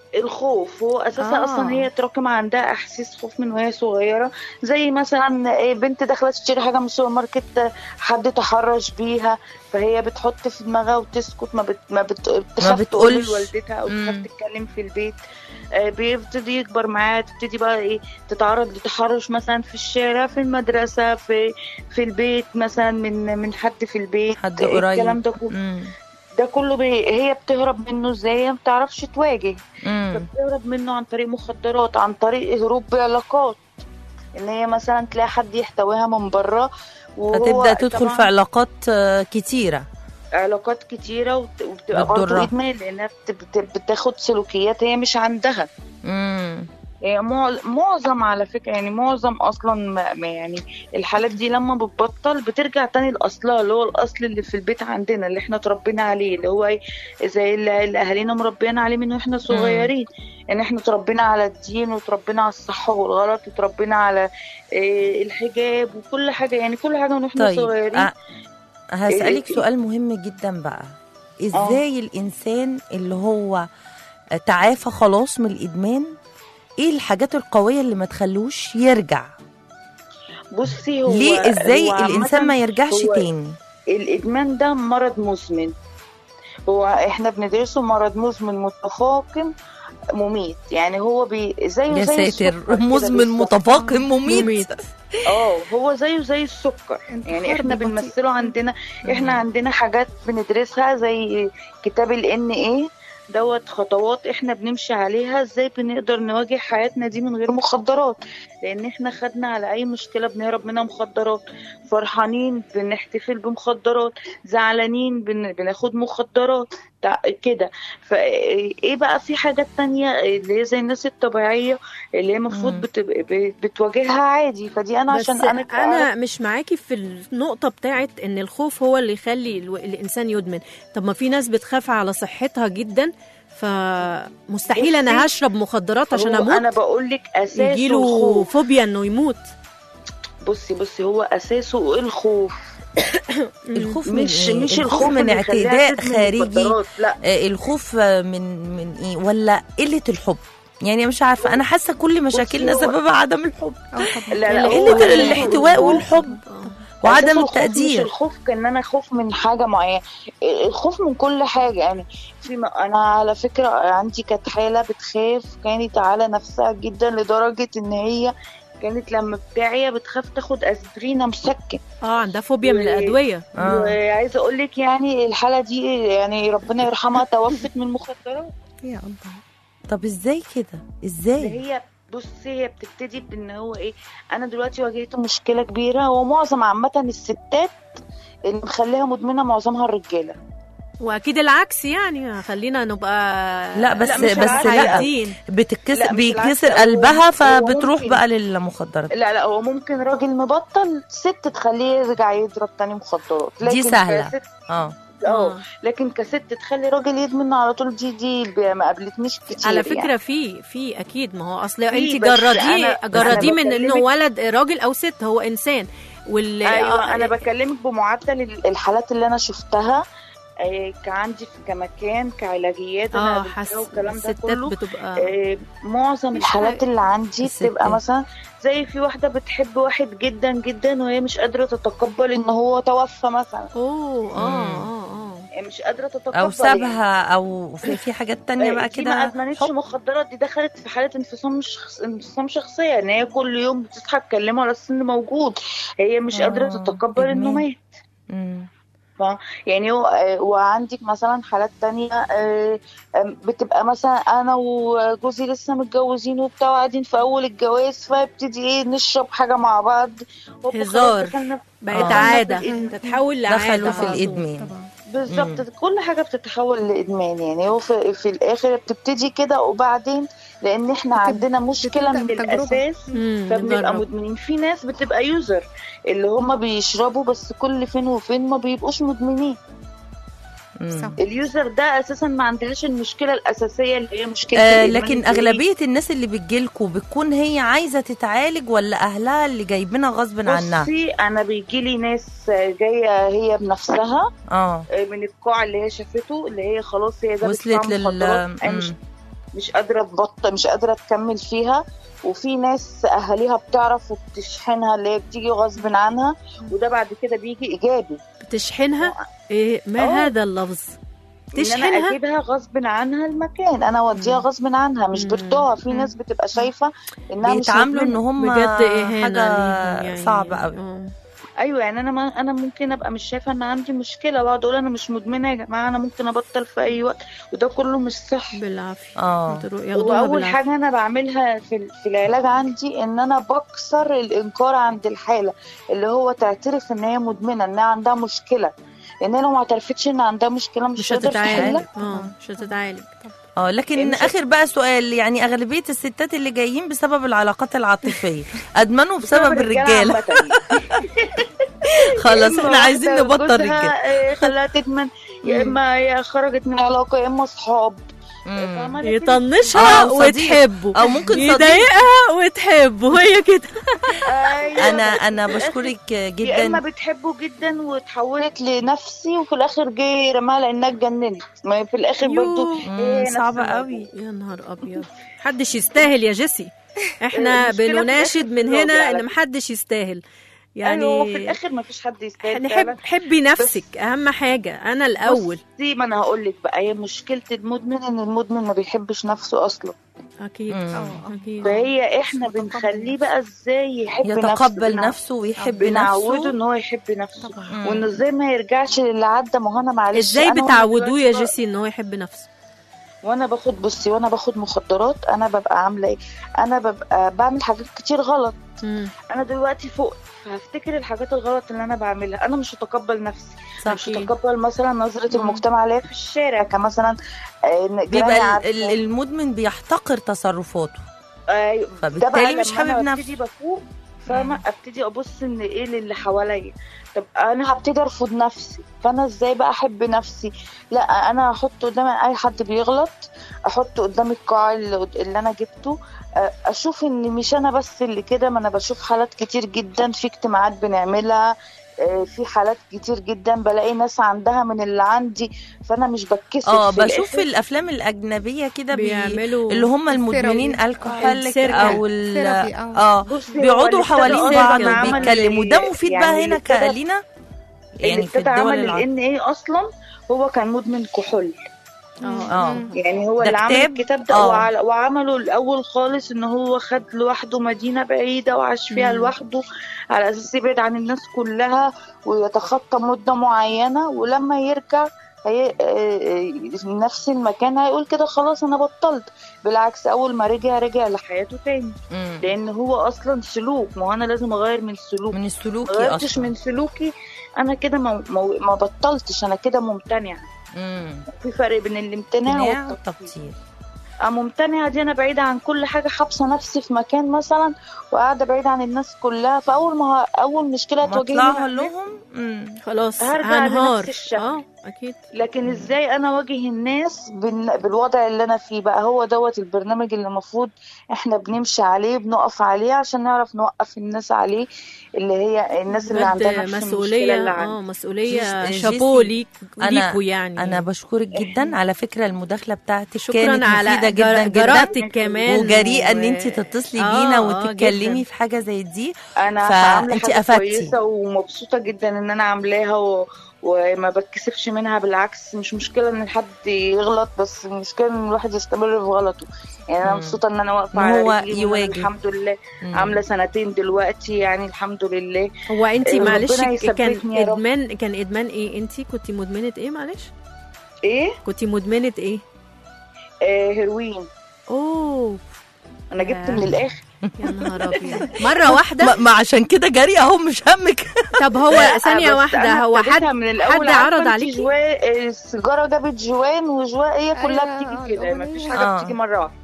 Speaker 8: الخوف هو اساسا
Speaker 2: آه.
Speaker 8: آه. اصلا هي تراكم عندها احاسيس خوف من وهي صغيره زي مثلا إيه بنت داخله تشتري حاجه من السوبر ماركت حد تحرش بيها فهي بتحط في دماغها وتسكت ما بت ما بت بتخاف تقول
Speaker 3: بتقولش.
Speaker 8: لوالدتها او تخاف
Speaker 3: مم.
Speaker 8: تتكلم في البيت آه، بيبتدي يكبر معاه تبتدي بقى ايه تتعرض لتحرش مثلا في الشارع في المدرسه في في البيت مثلا من من حد في البيت
Speaker 3: حد قريب.
Speaker 8: الكلام ده كله
Speaker 3: مم.
Speaker 8: ده كله بي هي بتهرب منه ازاي هي ما بتعرفش تواجه
Speaker 3: مم.
Speaker 8: فبتهرب منه عن طريق مخدرات عن طريق هروب بعلاقات ان هي مثلا تلاقي حد يحتويها من بره وهو
Speaker 3: فتبدا تدخل
Speaker 8: طبعاً
Speaker 3: في علاقات آه، كتيره
Speaker 8: علاقات كتيرة وبت- وبتبقى برضه
Speaker 3: بتضرها.
Speaker 8: إدمان لأنها بت- بت- بتاخد سلوكيات هي مش عندها
Speaker 3: مم.
Speaker 8: هي مع- معظم على فكرة يعني معظم أصلا ما ما يعني الحالات دي لما بتبطل بترجع تاني لأصلها اللي هو الأصل اللي في البيت عندنا اللي احنا اتربينا عليه اللي هو إيه زي اللي اللي أهالينا مربينا عليه من واحنا صغيرين إن احنا اتربينا على الدين وتربينا على الصح والغلط وتربينا على إيه الحجاب وكل حاجة يعني كل حاجة من واحنا
Speaker 3: طيب
Speaker 8: صغيرين
Speaker 3: أ- هسألك
Speaker 8: إيه-
Speaker 3: سؤال مهم جدا بقى ازاي الانسان اللي هو تعافى خلاص من الادمان ايه الحاجات القويه اللي ما تخلوش يرجع
Speaker 8: بصي هو
Speaker 3: ليه ازاي
Speaker 8: هو
Speaker 3: الانسان
Speaker 8: عامةً
Speaker 3: ما يرجعش
Speaker 8: هو
Speaker 3: تاني
Speaker 8: الادمان ده مرض مزمن هو احنا بندرسه مرض مزمن متفاقم مميت يعني هو بي زيه
Speaker 3: يا
Speaker 8: زي
Speaker 3: ساتر
Speaker 8: السكر كده
Speaker 3: مزمن
Speaker 8: بالظبط.
Speaker 3: متفاقم مميت
Speaker 2: مميت.
Speaker 8: اه هو زيه زي السكر
Speaker 4: انتحار
Speaker 8: يعني احنا
Speaker 4: بالبطيء.
Speaker 8: بنمثله عندنا احنا عندنا حاجات بندرسها زي كتاب ال ان ايه دوت خطوات احنا بنمشي عليها ازاي بنقدر نواجه حياتنا دي من غير مخدرات لان احنا خدنا على اي مشكله بنهرب منها مخدرات فرحانين بنحتفل بمخدرات زعلانين بن... بناخد مخدرات تع- كده فايه بقى في حاجات تانية اللي هي زي الناس الطبيعيه اللي هي المفروض
Speaker 3: مم.
Speaker 8: بت... ب- بتواجهها عادي فدي انا
Speaker 2: بس
Speaker 8: عشان انا
Speaker 2: انا مش معاكي في النقطه بتاعت ان الخوف هو اللي يخلي الو- الانسان يدمن طب ما في ناس بتخاف على صحتها جدا فمستحيل انا
Speaker 8: بصي،
Speaker 2: هشرب مخدرات عشان
Speaker 8: هو انا
Speaker 2: اموت
Speaker 8: بقول لك اساسه
Speaker 2: يجيله
Speaker 8: الخوف
Speaker 2: فوبيا انه يموت
Speaker 8: بصي بصي هو اساسه الخوف
Speaker 3: الخوف من
Speaker 8: مش
Speaker 3: إيه؟
Speaker 8: مش
Speaker 3: الخوف
Speaker 8: الخوف
Speaker 3: من
Speaker 8: اللي يخليها
Speaker 3: اعتداء
Speaker 8: تدمن
Speaker 3: خارجي
Speaker 8: مخدرات، لا
Speaker 3: آه، الخوف آه، من من ايه ولا قله الحب يعني مش عارفه انا حاسه كل مشاكلنا
Speaker 8: هو-
Speaker 3: سببها عدم الحب
Speaker 4: اه طبعا
Speaker 8: لا لا
Speaker 3: قلة
Speaker 8: هو أساسه
Speaker 3: الاحتواء
Speaker 8: الخوف.
Speaker 3: والحب
Speaker 2: آه.
Speaker 3: وعدم
Speaker 8: أساسه الخوف مش
Speaker 3: التقدير
Speaker 8: الخوف كان انا خوف من حاجه معينه الخوف من كل حاجه يعني في م- انا على فكره عندي كانت حاله بتخاف كانت على نفسها جدا لدرجه ان هي كانت لما بتعيا بتخاف تاخد اسبرينه مسكن
Speaker 2: اه عندها فوبيا من
Speaker 8: و-
Speaker 2: الادويه
Speaker 3: آه.
Speaker 8: وعايزه اقول لك يعني الحاله دي يعني ربنا يرحمها توفت من مخدرات
Speaker 4: يا الله
Speaker 3: طب ازاي كده
Speaker 8: اللي
Speaker 3: ازاي
Speaker 8: هي بصي هي بتبتدي بان هو ايه انا دلوقتي واجهت مشكله كبيره ومعظم عامه الستات اللي مخليها مدمنه معظمها الرجاله
Speaker 2: واكيد العكس يعني خلينا نبقى
Speaker 3: لا بس
Speaker 8: لا، مش
Speaker 3: بس
Speaker 8: العكس.
Speaker 3: لا
Speaker 2: حقيقيين.
Speaker 3: بتتكسر
Speaker 8: لا، مش
Speaker 3: بيتكسر
Speaker 8: العكس. هو-
Speaker 3: قلبها
Speaker 8: هو
Speaker 3: فبتروح
Speaker 8: ممكن.
Speaker 3: بقى للمخدرات
Speaker 8: لا لا هو ممكن راجل مبطل ست تخليه يرجع يضرب تاني مخدرات
Speaker 3: دي
Speaker 8: لكن
Speaker 3: سهلة.
Speaker 8: كست
Speaker 3: اه
Speaker 8: اه لكن كست تخلي راجل يدمن على طول دي دي ب- ما قابلتنيش كتير
Speaker 2: على فكره
Speaker 8: يعني.
Speaker 2: في في اكيد ما هو اصل
Speaker 8: في،
Speaker 2: انت
Speaker 8: بس
Speaker 2: جرديه
Speaker 8: أنا-
Speaker 2: جرديه
Speaker 8: أنا
Speaker 2: من انه
Speaker 8: بكلمك-
Speaker 2: ولد راجل او ست هو انسان وال
Speaker 8: ايوه انا
Speaker 2: آه،
Speaker 8: بكلمك بمعدل ال- الحالات اللي انا شفتها آه، كعندي في كمكان كعلاجيات انا
Speaker 2: اه
Speaker 8: قابلتها
Speaker 2: حاسه
Speaker 8: والكلام ده
Speaker 2: الستات
Speaker 8: كله
Speaker 2: بتبقى
Speaker 8: آه، معظم
Speaker 2: مش
Speaker 8: الحالات
Speaker 2: حاجة.
Speaker 8: اللي عندي
Speaker 3: الستات.
Speaker 8: بتبقى مثلا زي في واحده بتحب واحد جدا جدا وهي مش قادره تتقبل ان هو توفى مثلا
Speaker 2: اوه اه
Speaker 3: مم.
Speaker 2: اه اه
Speaker 8: يعني مش قادره تتقبل
Speaker 3: او
Speaker 8: يعني.
Speaker 3: سابها او في في حاجات تانية بقى
Speaker 8: دي ما
Speaker 3: كده
Speaker 8: ادمنتش
Speaker 3: حب.
Speaker 8: مخدرات دي دخلت في حاله انفصام شخص... انفصام شخصيه ان هي كل يوم بتصحى تكلمه على السن موجود هي مش قادره
Speaker 3: آه،
Speaker 8: تتقبل انه
Speaker 3: إدمان.
Speaker 8: مات
Speaker 3: مم.
Speaker 8: ف- يعني هو آه، وعندك مثلا حالات تانية آه، آم، بتبقى مثلا انا وجوزي لسه متجوزين وبتاع وقاعدين في اول الجواز فيبتدي ايه نشرب حاجه مع بعض هوب خلاص
Speaker 2: هزار.
Speaker 8: دخلنا
Speaker 2: بقت
Speaker 3: آه.
Speaker 2: عاده
Speaker 8: دخلنا في
Speaker 2: تتحول لعاده
Speaker 3: دخلوا في
Speaker 2: على طول.
Speaker 3: الادمان
Speaker 4: طبعا
Speaker 8: بالظبط كل حاجه بتتحول لادمان يعني هو في, في الاخر بتبتدي كده وبعدين لان احنا
Speaker 4: بتب-
Speaker 8: عندنا مشكله
Speaker 4: بتبدأ
Speaker 8: من
Speaker 4: بتجربة.
Speaker 8: الاساس
Speaker 2: مم،
Speaker 8: فبنبقى
Speaker 2: نجرب.
Speaker 8: مدمنين في ناس بتبقى يوزر اللي هم بيشربوا بس كل فين وفين ما بيبقوش مدمنين
Speaker 3: مم.
Speaker 4: صح.
Speaker 8: اليوزر ده اساسا ما عندهاش المشكله الاساسيه اللي هي مشكله
Speaker 3: آه
Speaker 8: الإدمان
Speaker 3: لكن
Speaker 8: زي-
Speaker 3: اغلبيه الناس اللي بتجيلكوا بتكون هي عايزه تتعالج ولا اهلها اللي جايبينها غصب عنها
Speaker 8: بصي انا بيجي لي ناس جايه هي بنفسها
Speaker 3: اه
Speaker 8: من القاع اللي هي شافته اللي هي خلاص هي جابت
Speaker 3: وصلت
Speaker 8: طعم
Speaker 3: لل
Speaker 8: مخدرات. أنا مش
Speaker 3: مم.
Speaker 8: مش قادره تبطل مش قادره تكمل فيها وفي ناس اهاليها بتعرف وبتشحنها اللي هي بتيجي غصب عنها وده بعد كده بيجي ايجابي
Speaker 2: بتشحنها ايه ما
Speaker 8: آه.
Speaker 2: هذا اللفظ
Speaker 8: ان انا
Speaker 2: تشحنها
Speaker 8: اجيبها غصب عنها المكان انا اوديها غصب عنها مش برضاها في ناس بتبقى شايفه انها مش
Speaker 3: بيتعاملوا ان
Speaker 8: مدمنة.
Speaker 3: هم
Speaker 2: بجد اهانه
Speaker 3: حاجه
Speaker 2: ليهم يعني.
Speaker 3: صعبه قوي
Speaker 2: آه.
Speaker 8: ايوه يعني انا ما انا ممكن ابقى مش شايفه ان عندي مشكله واقعد اقول انا مش مدمنه يا جماعه انا ممكن ابطل في اي وقت وده كله مش صح
Speaker 2: بالعافيه
Speaker 3: اه
Speaker 2: يضروا- ياخدوها
Speaker 8: واول
Speaker 2: بالعافيه
Speaker 8: حاجه انا بعملها في ال- في العلاج عندي ان انا بكسر الانكار عند الحاله اللي هو تعترف ان هي مدمنه ان هي عندها مشكله لان هي لو ما اعترفتش ان عندها مشكله مش,
Speaker 2: مش
Speaker 8: هتقدر
Speaker 2: هتتعالج
Speaker 8: تحلها
Speaker 2: اه مش هتتعالج طبعا
Speaker 3: اه لكن
Speaker 8: مش-
Speaker 3: اخر بقى سؤال يعني اغلبيه الستات اللي جايين بسبب العلاقات العاطفيه ادمنوا بسبب الرجاله
Speaker 8: عامة.
Speaker 3: خلاص
Speaker 8: يا إما
Speaker 3: احنا عايزين
Speaker 8: واحدة
Speaker 3: نبطل
Speaker 8: جوزها،
Speaker 3: رجاله
Speaker 8: آه، خلاها تدمن يا اما هي خرجت من علاقه يا اما اصحاب
Speaker 3: مم.
Speaker 8: فاهمة؟ لكن-
Speaker 2: يطنشها
Speaker 3: آه، صديق.
Speaker 2: وتحبه
Speaker 3: او ممكن صديق
Speaker 2: يضايقها وتحبه هي كده
Speaker 8: أيوة.
Speaker 3: انا انا
Speaker 8: في الآخر
Speaker 3: بشكرك
Speaker 8: يا اما
Speaker 3: جدا
Speaker 8: بتحبه جدا وتحولت لنفسي وفي الاخر جه رماها لانها اتجننت ما هي في الاخر برضه
Speaker 2: يوه.
Speaker 3: مم،
Speaker 8: نفس
Speaker 3: صعبه
Speaker 8: الموضوع.
Speaker 3: قوي
Speaker 2: يا نهار ابيض محدش يستاهل يا جيسي احنا
Speaker 8: المشكلة في
Speaker 2: بنناشد من
Speaker 8: الآخر
Speaker 2: هنا
Speaker 8: الراجل
Speaker 2: ان
Speaker 8: على
Speaker 2: محدش يستاهل
Speaker 8: يعني ايوه في
Speaker 2: يعني
Speaker 8: الاخر ما فيش حد يستاهل
Speaker 2: نحب
Speaker 8: فعلا
Speaker 2: حبي نفسك اهم حاجه انا الاول
Speaker 8: بصي ما انا هقول لك بقى هي مشكله المدمن ان المدمن ما بيحبش نفسه اصلا
Speaker 2: اكيد
Speaker 3: مم.
Speaker 2: اكيد
Speaker 8: فهي احنا بنخليه بقى ازاي يحب نفسه
Speaker 3: يتقبل
Speaker 8: بنع-
Speaker 3: نفسه ويحب
Speaker 8: بنعوده
Speaker 3: نفسه
Speaker 8: ان هو يحب نفسه
Speaker 3: مم.
Speaker 8: وانه ازاي ما يرجعش للي عدى ما هو انا معلش
Speaker 2: ازاي
Speaker 8: أنا وأنا
Speaker 2: بتعودوه يا
Speaker 8: دلوقتي
Speaker 2: جيسي ان هو يحب نفسه
Speaker 8: وانا باخد بصي وانا باخد مخدرات انا ببقى عامله ايه انا ببقى بعمل حاجات كتير غلط
Speaker 2: مم.
Speaker 8: انا دلوقتي فوق فهفتكر الحاجات الغلط اللي انا بعملها انا مش هتقبل نفسي
Speaker 3: صح.
Speaker 8: مش هتقبل مثلا نظره المجتمع ليا في الشارع كمثلا آه، إن جيراني
Speaker 3: بيبقى ال-
Speaker 8: عارفة.
Speaker 3: ال- المدمن بيحتقر تصرفاته
Speaker 8: ايوه
Speaker 3: فبالتالي
Speaker 8: ده بقى
Speaker 3: مش
Speaker 8: لما
Speaker 3: حابب
Speaker 8: أنا
Speaker 3: نفسه.
Speaker 8: ابتدي بفوق فاهمه ابتدي ابص ان ايه للي حواليا طب انا هبتدي ارفض نفسي فانا ازاي بقى احب نفسي لا انا هحط قدام اي حد بيغلط احط قدام القاع اللي, قد- اللي انا جبته أ- اشوف ان مش انا بس اللي كده ما انا بشوف حالات كتير جدا في اجتماعات بنعملها آه، في حالات كتير جدا بلاقي ناس عندها من اللي عندي فانا مش بتكسف
Speaker 3: اه
Speaker 8: في
Speaker 3: بشوف
Speaker 8: الآخر.
Speaker 3: الافلام الاجنبيه كده بي...
Speaker 2: بيعملوا
Speaker 3: اللي هم المدمنين
Speaker 4: الثيرابي.
Speaker 3: الكحول
Speaker 2: السيركل.
Speaker 3: او ال...
Speaker 4: الثيرابي، اه.
Speaker 3: اه
Speaker 8: بصي، هو
Speaker 3: بيقعدوا
Speaker 8: اللي ابتدى
Speaker 3: حوالين
Speaker 8: أصلاً
Speaker 3: بعض
Speaker 8: عمل-
Speaker 3: وبيتكلموا ده مفيد
Speaker 8: يعني
Speaker 3: بقى
Speaker 8: اللي
Speaker 3: هنا
Speaker 8: ابتدى-
Speaker 3: كالينا
Speaker 8: اللي
Speaker 3: يعني في
Speaker 8: ابتدى
Speaker 3: الدول
Speaker 8: عمل
Speaker 3: العربية
Speaker 8: الان ايه اصلا هو كان مدمن كحول
Speaker 3: اه
Speaker 8: يعني هو
Speaker 3: ده
Speaker 8: اللي عمل
Speaker 3: كتاب؟
Speaker 8: الكتاب ده
Speaker 3: آه.
Speaker 8: وعل- وعمله الاول خالص ان هو خد لوحده مدينه بعيده وعاش فيها
Speaker 2: مم.
Speaker 8: لوحده على اساس يبعد عن الناس كلها ويتخطى مده معينه ولما يرجع هي آه، آه، نفس المكان هيقول كده خلاص انا بطلت بالعكس اول ما رجع رجع لحياته تاني
Speaker 3: مم.
Speaker 8: لان هو اصلا سلوك ما هو انا لازم اغير من سلوك
Speaker 3: من
Speaker 8: ما
Speaker 3: السلوكي
Speaker 8: غيرتش
Speaker 3: اصلا
Speaker 8: من سلوكي انا كده ما, ما, ما بطلتش انا كده ممتنع
Speaker 3: مم.
Speaker 8: في فرق بين الامتناع
Speaker 3: اقتناع
Speaker 8: والتبطيل
Speaker 3: وتبطيل
Speaker 8: أه ممتنعة دي أنا بعيدة عن كل حاجة حابسة نفسي في مكان مثلا وقاعدة بعيدة عن الناس كلها فأول ما ه- أول مشكلة
Speaker 3: ما
Speaker 8: هتواجهني
Speaker 3: اطلعها
Speaker 8: مع الناس،
Speaker 3: لهم مم.
Speaker 2: خلاص
Speaker 8: هرجع
Speaker 2: هنهار
Speaker 8: لنفس الشكل.
Speaker 2: اه اكيد
Speaker 8: لكن ازاي انا اواجه الناس بال- بالوضع اللي انا فيه بقى هو دوت البرنامج اللي المفروض احنا بنمشي عليه بنقف عليه عشان نعرف نوقف الناس عليه اللي هي الناس اللي عندها
Speaker 2: بجد
Speaker 8: نفس المشكلة
Speaker 2: مسؤوليه
Speaker 8: اللي
Speaker 2: اه
Speaker 8: عندي
Speaker 2: مسؤوليه
Speaker 3: جيس-
Speaker 2: شابو
Speaker 3: جيسي،
Speaker 2: ليك
Speaker 3: أنا-
Speaker 2: ليكوا يعني
Speaker 3: انا بشكرك جدا على فكره المداخله بتاعتك
Speaker 2: شكرا
Speaker 3: كانت
Speaker 2: على
Speaker 3: مفيده جدا
Speaker 2: جر-
Speaker 3: جدا
Speaker 2: جرأتك كمان
Speaker 3: وجريئه ان
Speaker 2: و-
Speaker 3: انت تتصلي
Speaker 2: آه،
Speaker 3: بينا
Speaker 2: آه،
Speaker 3: وتتكلمي
Speaker 2: جداً.
Speaker 3: في حاجه زي دي
Speaker 8: انا
Speaker 3: فأنتي
Speaker 8: عامله حاجه
Speaker 3: أفدتي.
Speaker 8: كويسه ومبسوطه جدا ان انا عاملاها و... وما بتكسفش منها بالعكس مش مشكله ان حد يغلط بس المشكله ان الواحد يستمر في غلطه يعني انا
Speaker 3: مم.
Speaker 8: مبسوطه ان انا واقفه
Speaker 3: إن
Speaker 8: على
Speaker 3: هو
Speaker 8: رجلي وأنا
Speaker 3: يواجه.
Speaker 8: الحمد لله
Speaker 3: مم.
Speaker 8: عامله سنتين دلوقتي يعني الحمد لله
Speaker 2: هو انت
Speaker 8: ربنا
Speaker 2: معلش كان
Speaker 8: يثبتني يا رب.
Speaker 2: ادمان كان ادمان ايه انت كنت مدمنه ايه معلش
Speaker 8: ايه
Speaker 2: كنت مدمنه ايه
Speaker 8: آه هيروين
Speaker 2: اوه
Speaker 8: انا جبت
Speaker 2: يا.
Speaker 8: من الاخر
Speaker 2: يا نهار ابيض مره واحده
Speaker 3: ما, ما عشان كده جري اهو مش همك
Speaker 2: طب هو ثانيه
Speaker 8: بس
Speaker 2: واحده
Speaker 8: أنا
Speaker 2: هو
Speaker 8: ابتديتها
Speaker 2: حد
Speaker 8: من الأول
Speaker 2: حد
Speaker 8: عارفة
Speaker 2: عرض
Speaker 8: أنت
Speaker 2: عليكي
Speaker 8: جوا- السيجاره جابت جوان وجوا هي كلها
Speaker 4: أيوة،
Speaker 8: بتيجي كده
Speaker 4: الأغنية.
Speaker 8: مفيش حاجه
Speaker 3: آه.
Speaker 8: بتيجي مره واحده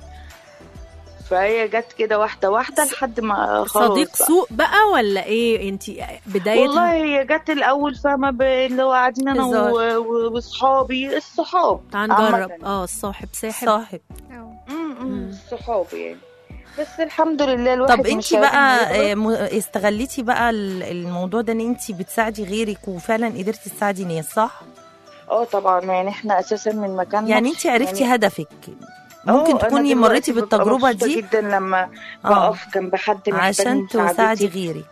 Speaker 8: فهي جت كده واحده واحده لحد ما خلاص
Speaker 2: صديق
Speaker 8: بقى.
Speaker 2: سوء بقى ولا ايه انت بدايه
Speaker 8: والله هي جت الاول فاهمه ب- اللي هو قاعدين انا
Speaker 3: هزار.
Speaker 8: و- و- واصحابي الصحاب
Speaker 2: تعال
Speaker 8: عامة.
Speaker 2: نجرب اه الصاحب ساحب
Speaker 3: صاحب
Speaker 4: أو.
Speaker 8: م- م،
Speaker 2: مم.
Speaker 8: الصحاب يعني بس الحمد لله الواحد
Speaker 3: طب
Speaker 8: مش
Speaker 3: انت
Speaker 8: لازم
Speaker 3: بقى
Speaker 8: يغلط.
Speaker 3: آه، م- استغليتي بقى ال- الموضوع ده ان انت بتساعدي غيرك وفعلا قدرتي تساعدي ناس صح
Speaker 8: اه طبعا يعني احنا اساسا من مكاننا
Speaker 3: يعني انت عرفتي
Speaker 8: يعني-
Speaker 3: هدفك
Speaker 8: اه،
Speaker 3: ممكن
Speaker 8: أنا
Speaker 3: تكوني
Speaker 8: دلوقتي
Speaker 3: مريتي
Speaker 8: ببقى
Speaker 3: بالتجربه
Speaker 8: مبسوطة
Speaker 3: دي
Speaker 8: جدا لما
Speaker 3: آه.
Speaker 8: بقف جنب حد محتاج
Speaker 3: عشان
Speaker 8: مساعدتي.
Speaker 3: تساعدي غيرك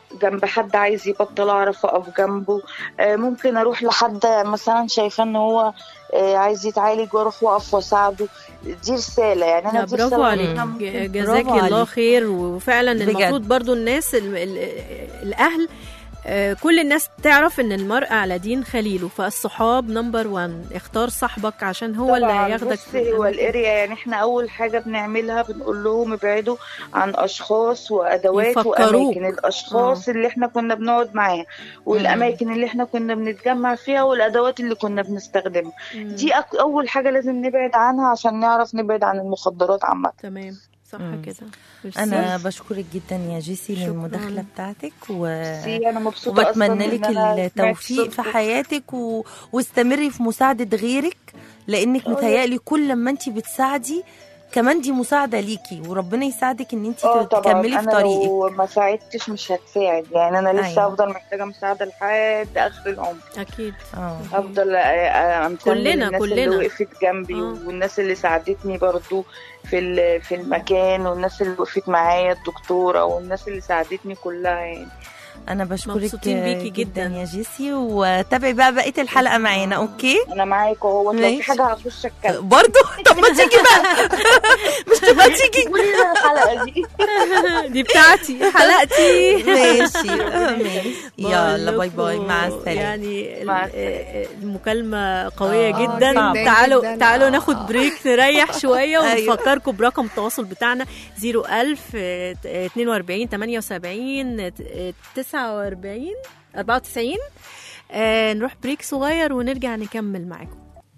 Speaker 8: جنب حد عايز يبطل اعرف اقف جنبه آه، ممكن اروح لحد مثلا شايفه ان هو آه، عايز يتعالج واروح واقف واساعده دي رساله يعني انا
Speaker 2: لا
Speaker 8: دي
Speaker 2: برافو
Speaker 8: رسالة
Speaker 2: عليك
Speaker 8: إن أنا
Speaker 2: ج-
Speaker 8: ممكن-
Speaker 2: جزاكي
Speaker 3: برافو
Speaker 2: الله
Speaker 3: عليك.
Speaker 2: خير وفعلا
Speaker 3: بجد.
Speaker 2: المفروض برضو الناس ال ال الاهل آه، كل الناس تعرف ان المرء على دين خليله فالصحاب نمبر وان اختار صاحبك عشان هو اللي
Speaker 8: طبعاً.
Speaker 2: هياخدك
Speaker 8: بصي هو الاريا يعني احنا اول حاجه بنعملها بنقول لهم ابعدوا عن اشخاص وادوات
Speaker 2: يفكروك.
Speaker 8: واماكن الاشخاص اللي احنا كنا بنقعد معاها والاماكن اللي احنا كنا بنتجمع فيها والادوات اللي كنا بنستخدمها
Speaker 2: مم.
Speaker 8: دي أك- اول حاجه لازم نبعد عنها عشان نعرف نبعد عن المخدرات عامه
Speaker 2: تمام صح
Speaker 3: مم.
Speaker 2: كده ميرسي.
Speaker 3: انا بشكرك جدا يا جيسي
Speaker 2: شكراً.
Speaker 3: للمداخله بتاعتك و...
Speaker 8: ميرسي، انا مبسوطه أصلاً
Speaker 3: وبتمنى
Speaker 8: إن
Speaker 3: لك
Speaker 8: أنا سمعت
Speaker 3: التوفيق في
Speaker 8: صوتكم.
Speaker 3: حياتك و... واستمري في مساعده غيرك لانك
Speaker 8: آه.
Speaker 3: متهيألي كل ما انت بتساعدي كمان دي مساعده ليكي وربنا يساعدك ان انت
Speaker 8: اه طبعا
Speaker 3: تكملي في
Speaker 8: انا
Speaker 3: طريقك
Speaker 8: لو ما ساعدتش مش هتساعد يعني انا لسه
Speaker 3: أيوة.
Speaker 8: افضل محتاجه مساعده لحد اخر العمر
Speaker 2: اكيد
Speaker 3: اه
Speaker 8: افضل أ- أ- امتن
Speaker 2: كلنا-
Speaker 8: للناس
Speaker 2: كلنا.
Speaker 8: اللي وقفت جنبي
Speaker 2: آه.
Speaker 8: والناس اللي ساعدتني برضو في ال- في المكان والناس اللي وقفت معايا الدكتوره والناس اللي ساعدتني كلها يعني
Speaker 3: انا بشكرك
Speaker 2: مبسوطين بيكي
Speaker 3: جدا
Speaker 2: جداً.
Speaker 3: يا جيسي وتابعي بقى بقيه الحلقه معانا اوكي
Speaker 8: انا معاك اهو لو
Speaker 3: ماشي.
Speaker 8: في حاجه هخش اتكلم
Speaker 3: برضو طب ما تيجي بقى مش تبقى تيجي
Speaker 8: قولي لي الحلقه دي
Speaker 2: دي بتاعتي حلقتي
Speaker 3: ماشي ماشي يلا باي باي
Speaker 2: بقول
Speaker 3: مع
Speaker 2: لكم
Speaker 3: السلامه
Speaker 2: يعني ال-
Speaker 8: مع السلامة.
Speaker 2: المكالمة قوية
Speaker 3: آه،
Speaker 2: جدا
Speaker 4: جداً
Speaker 2: تعالوا
Speaker 4: جداً.
Speaker 2: تعالوا
Speaker 4: آه.
Speaker 2: ناخد بريك نريح شوية
Speaker 3: أيوة.
Speaker 2: ونفكركم برقم التواصل بتاعنا 01000 آه، 42 78 آه، 49 94 آه، نروح بريك صغير ونرجع نكمل معاكم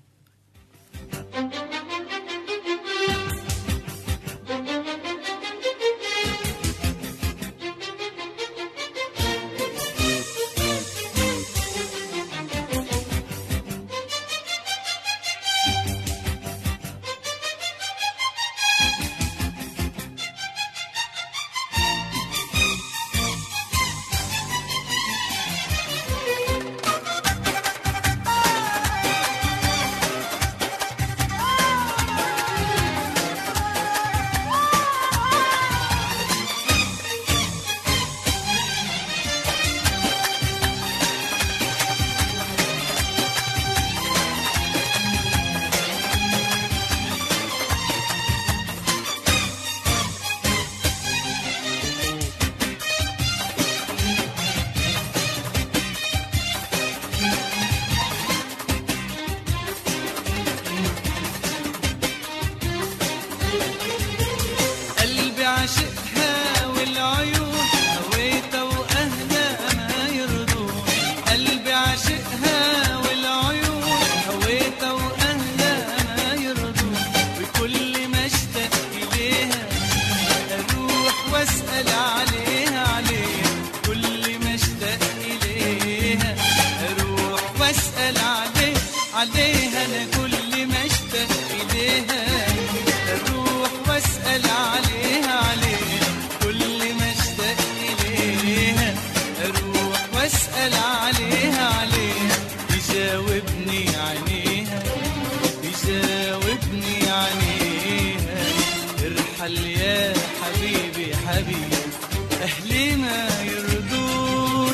Speaker 7: قلبي عاشقها والعيون هويتها واهلها ما يرضون قلبي عاشقها والعيون هويتها واهلها ما يرضون وكل ما اشتاق اليها اروح واسال عليها عليها كل ما اشتاق اليها اروح واسال عليها عليها انا كل ما اشتاق اليها اروح واسال عليها عليها كل ما اشتاق اليها اروح واسال عليها عليها يجاوبني عينيها يجاوبني عينيها ارحل يا حبيبي حبيبي اهلي ما يرضون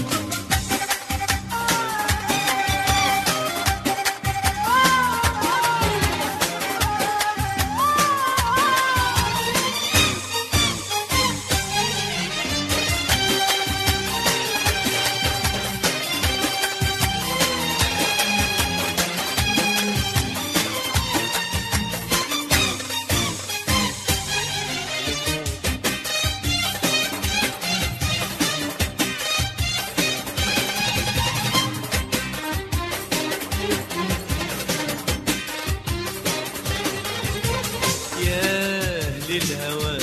Speaker 7: يا أهل الهوى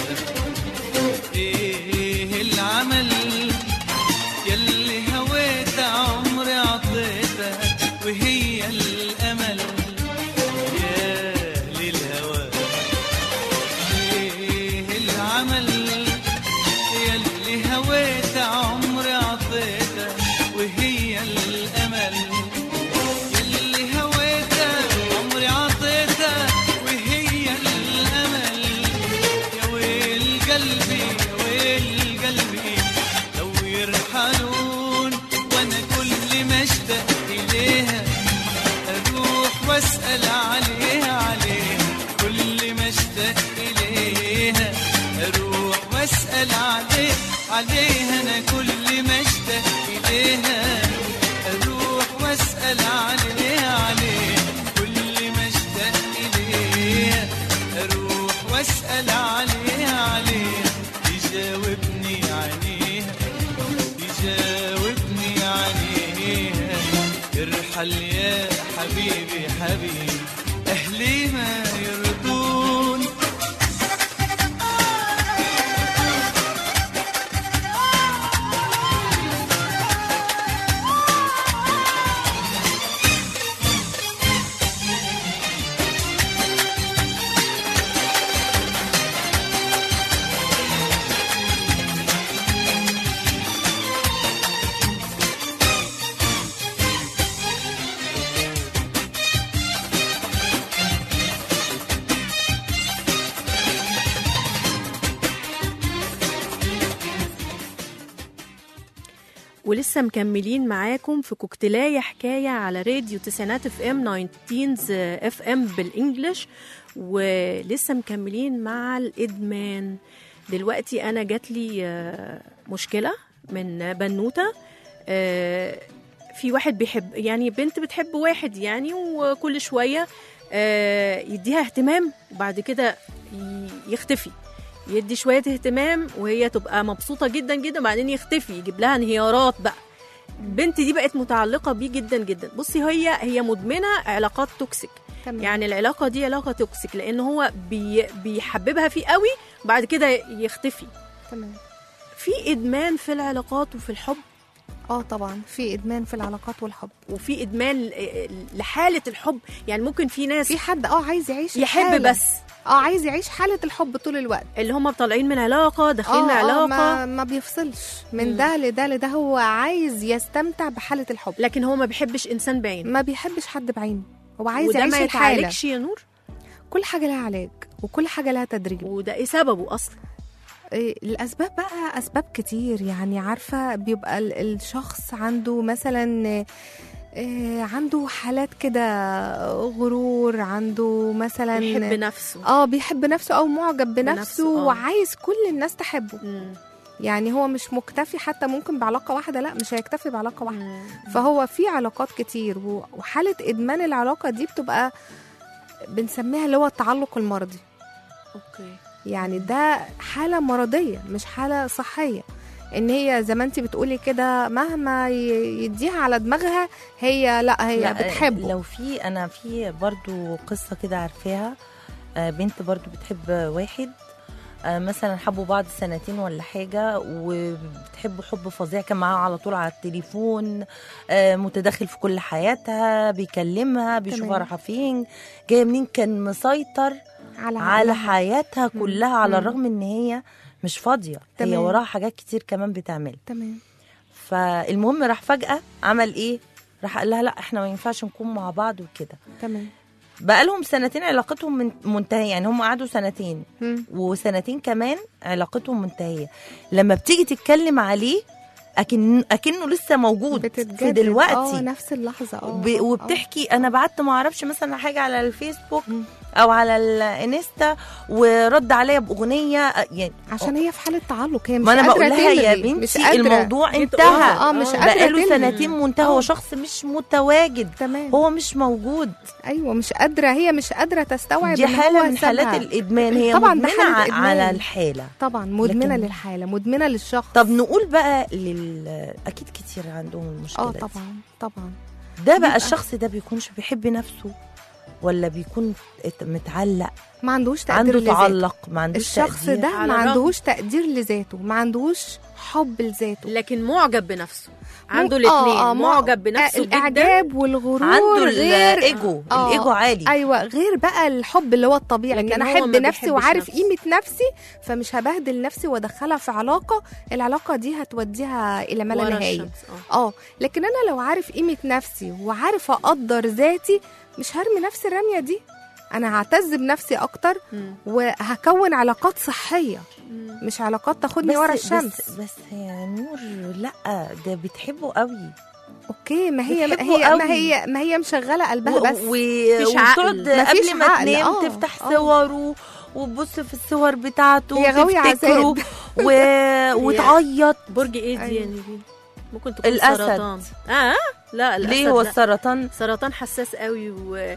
Speaker 7: إيه العمل يلي هويت عمري عطيتها وهي الأمل يا أهل الهوى إيه العمل يلي هويت عمري عطيتها وهي الأمل يلي هويتها عمري عطيتها وهي الامل يا ويل قلبي يا ويل قلبي لو يرحل عليه عليها انا كل ما اشتاق اليها اروح واسال عليها عليه كل ما اشتاق اليها اروح واسال عليها عليها يجاوبني عليها يجاوبني عليها ارحل يا حبيبي حبيبي اهلي ما يرضون
Speaker 2: ولسه مكملين معاكم في كوكتلاية حكاية على راديو تسعينات اف ام 19 اف ام بالانجلش ولسه مكملين مع الادمان دلوقتي انا جات لي آه، مشكلة من بنوتة آه، في واحد بيحب يعني بنت بتحب واحد يعني وكل شوية آه، يديها اهتمام وبعد كده ي- يختفي يدي شوية اهتمام وهي تبقى مبسوطة جدا جدا وبعدين يختفي يجيب لها انهيارات بقى البنت دي بقت متعلقة بيه جدا جدا بصي هي هي مدمنة علاقات توكسيك
Speaker 4: تمام.
Speaker 2: يعني العلاقة دي علاقة توكسيك لأن هو بي بيحببها فيه قوي وبعد كده يختفي
Speaker 4: تمام
Speaker 2: في إدمان في العلاقات وفي الحب
Speaker 4: اه طبعا في ادمان في العلاقات والحب
Speaker 2: وفي إدمان ل- لحالة الحب يعني ممكن في ناس
Speaker 4: في حد اه عايز يعيش
Speaker 2: يحب
Speaker 4: الحالة.
Speaker 2: بس
Speaker 4: اه عايز يعيش حاله الحب طول الوقت
Speaker 2: اللي هم طالعين من علاقة داخلين
Speaker 4: اه اه
Speaker 2: علاقة
Speaker 4: ما, ما بيفصلش من
Speaker 2: مم.
Speaker 4: ده لده لده هو عايز يستمتع بحاله الحب
Speaker 2: لكن هو ما بيحبش إنسان بعينه
Speaker 4: ما بيحبش حد بعينه هو عايز
Speaker 2: وده
Speaker 4: يعيش
Speaker 2: ما
Speaker 4: الحاله
Speaker 2: يتعالجش يا نور
Speaker 4: كل حاجه لها علاج وكل حاجه لها تدريب
Speaker 2: وده ايه سببه اصلا
Speaker 4: إيه، الاسباب بقى اسباب كتير يعني عارفه بيبقى ال- الشخص عنده مثلا إيه، عنده حالات كده غرور عنده مثلا
Speaker 2: بيحب نفسه
Speaker 4: اه بيحب نفسه او معجب بنفسه,
Speaker 2: بنفسه، آه.
Speaker 4: وعايز كل الناس تحبه
Speaker 2: مم.
Speaker 4: يعني هو مش مكتفي حتى ممكن بعلاقه واحده لا مش هيكتفي بعلاقه واحده
Speaker 2: مم.
Speaker 4: فهو في علاقات كتير و- وحاله ادمان العلاقه دي بتبقى بنسميها اللي هو التعلق المرضي
Speaker 2: اوكي
Speaker 4: يعني ده حاله مرضيه مش حاله صحيه ان هي زي ما انت بتقولي كده مهما ي- يديها على دماغها هي لا هي
Speaker 3: لا،
Speaker 4: بتحبه
Speaker 3: لو في انا في برضو قصه كده عارفاها آه، بنت برضو بتحب واحد آه، مثلا حبوا بعض سنتين ولا حاجة وبتحبوا حب فظيع كان معاها على طول على التليفون آه، متدخل في كل حياتها بيكلمها بيشوف
Speaker 4: تمام.
Speaker 3: رايحة فين جاية منين كان مسيطر
Speaker 4: على
Speaker 3: على
Speaker 4: عقلها.
Speaker 3: حياتها كلها على
Speaker 4: مم.
Speaker 3: الرغم ان هي مش فاضية هي
Speaker 4: تمام.
Speaker 3: وراها حاجات كتير كمان بتعملها
Speaker 4: تمام
Speaker 3: فالمهم راح فجأة عمل ايه راح قال لها لا احنا ما ينفعش نكون مع بعض وكده
Speaker 4: تمام
Speaker 3: بقى لهم سنتين علاقتهم من- منتهيه يعني هم قعدوا سنتين
Speaker 4: مم.
Speaker 3: وسنتين كمان علاقتهم منتهيه لما بتيجي تتكلم عليه أكن أكنه لسه موجود في
Speaker 4: بتتجدد اه
Speaker 3: دلوقتي
Speaker 4: نفس اللحظه اه
Speaker 3: ب-
Speaker 4: آه، آه.
Speaker 3: وبتحكي انا بعت ما اعرفش مثلا حاجه على الفيسبوك
Speaker 4: مم.
Speaker 3: او على الانستا ورد عليا باغنيه يعني
Speaker 4: عشان هي في حاله تعلق هي مش
Speaker 3: ما انا
Speaker 4: قادرة
Speaker 3: بقول لها يا
Speaker 4: تلغي، مش
Speaker 3: بنتي
Speaker 4: قادرة.
Speaker 3: الموضوع
Speaker 2: آه،
Speaker 3: انتهى
Speaker 4: اه مش قادره
Speaker 3: بقاله
Speaker 4: تلغي.
Speaker 3: سنتين منتهى هو
Speaker 4: آه.
Speaker 3: شخص مش متواجد
Speaker 4: تمام
Speaker 3: هو مش موجود
Speaker 4: ايوه مش قادره هي مش قادره تستوعب
Speaker 3: دي
Speaker 4: إن
Speaker 3: حاله
Speaker 4: هو
Speaker 3: من حالات
Speaker 4: سابها.
Speaker 3: الادمان هي
Speaker 4: طبعاً ده
Speaker 3: مدمنه
Speaker 4: حالة
Speaker 3: ع-
Speaker 4: إدمان.
Speaker 3: على الحاله
Speaker 4: طبعا مدمنه
Speaker 3: لكن-
Speaker 4: للحاله مدمنه للشخص
Speaker 3: طب نقول بقى لل اكيد كتير عندهم المشكله
Speaker 4: اه
Speaker 3: دي.
Speaker 4: طبعا طبعا
Speaker 3: ده بقى
Speaker 4: بيبقى-
Speaker 3: الشخص ده بيكونش بيحب نفسه ولا بيكون ات- متعلق
Speaker 4: ما عندوش تقدير
Speaker 3: عنده
Speaker 4: لذاته
Speaker 3: تعلق ما عندوش
Speaker 4: الشخص
Speaker 3: تقدير.
Speaker 4: ده
Speaker 2: على
Speaker 4: ما
Speaker 2: الرغم-
Speaker 4: عندهوش تقدير لذاته ما عندهوش حب لذاته
Speaker 2: لكن معجب بنفسه عنده
Speaker 4: مو- آه،
Speaker 2: الاثنين
Speaker 4: آه، مع-
Speaker 2: معجب بنفسه جدا
Speaker 4: الاعجاب والغرور
Speaker 3: عنده
Speaker 4: غير
Speaker 3: الايجو
Speaker 4: آه،
Speaker 3: الايجو عالي
Speaker 4: ايوه غير بقى الحب اللي هو الطبيعي ان
Speaker 2: لكن
Speaker 4: انا
Speaker 2: هو
Speaker 4: احب
Speaker 2: ما
Speaker 4: نفسي
Speaker 2: بيحبش
Speaker 4: وعارف
Speaker 2: نفسه.
Speaker 4: قيمه نفسي فمش هبهدل نفسي وادخلها في علاقه العلاقه دي هتوديها الى ما لا
Speaker 2: ورا
Speaker 4: نهايه
Speaker 2: الشمس اه
Speaker 4: اه لكن انا لو عارف قيمه نفسي وعارف اقدر ذاتي مش هرمي نفسي الرميه دي انا هعتز بنفسي اكتر
Speaker 2: مم.
Speaker 4: وهكون علاقات صحيه
Speaker 2: مم.
Speaker 4: مش علاقات تاخدني ورا الشمس
Speaker 3: بس, بس يا نور لا ده بتحبه قوي
Speaker 4: اوكي ما هي ما
Speaker 3: بتحبه
Speaker 4: هي
Speaker 3: قوي.
Speaker 4: ما هي ما هي مشغله قلبها
Speaker 3: و-
Speaker 4: بس
Speaker 3: و...
Speaker 2: مفيش عقل.
Speaker 3: وبتقعد
Speaker 4: مفيش
Speaker 3: قبل ما
Speaker 4: عقل.
Speaker 3: تنام
Speaker 4: آه،
Speaker 3: تفتح
Speaker 4: آه.
Speaker 3: صوره وتبص في الصور بتاعته
Speaker 4: هي غاوية
Speaker 3: وتفتكره
Speaker 4: عذاب.
Speaker 3: و... وتعيط
Speaker 2: برج ايه دي
Speaker 4: أيوة.
Speaker 2: يعني دي ممكن تكون
Speaker 3: الأسد.
Speaker 2: سرطان اه لا الأسد
Speaker 3: ليه هو
Speaker 2: لا.
Speaker 3: السرطان
Speaker 2: سرطان حساس قوي و...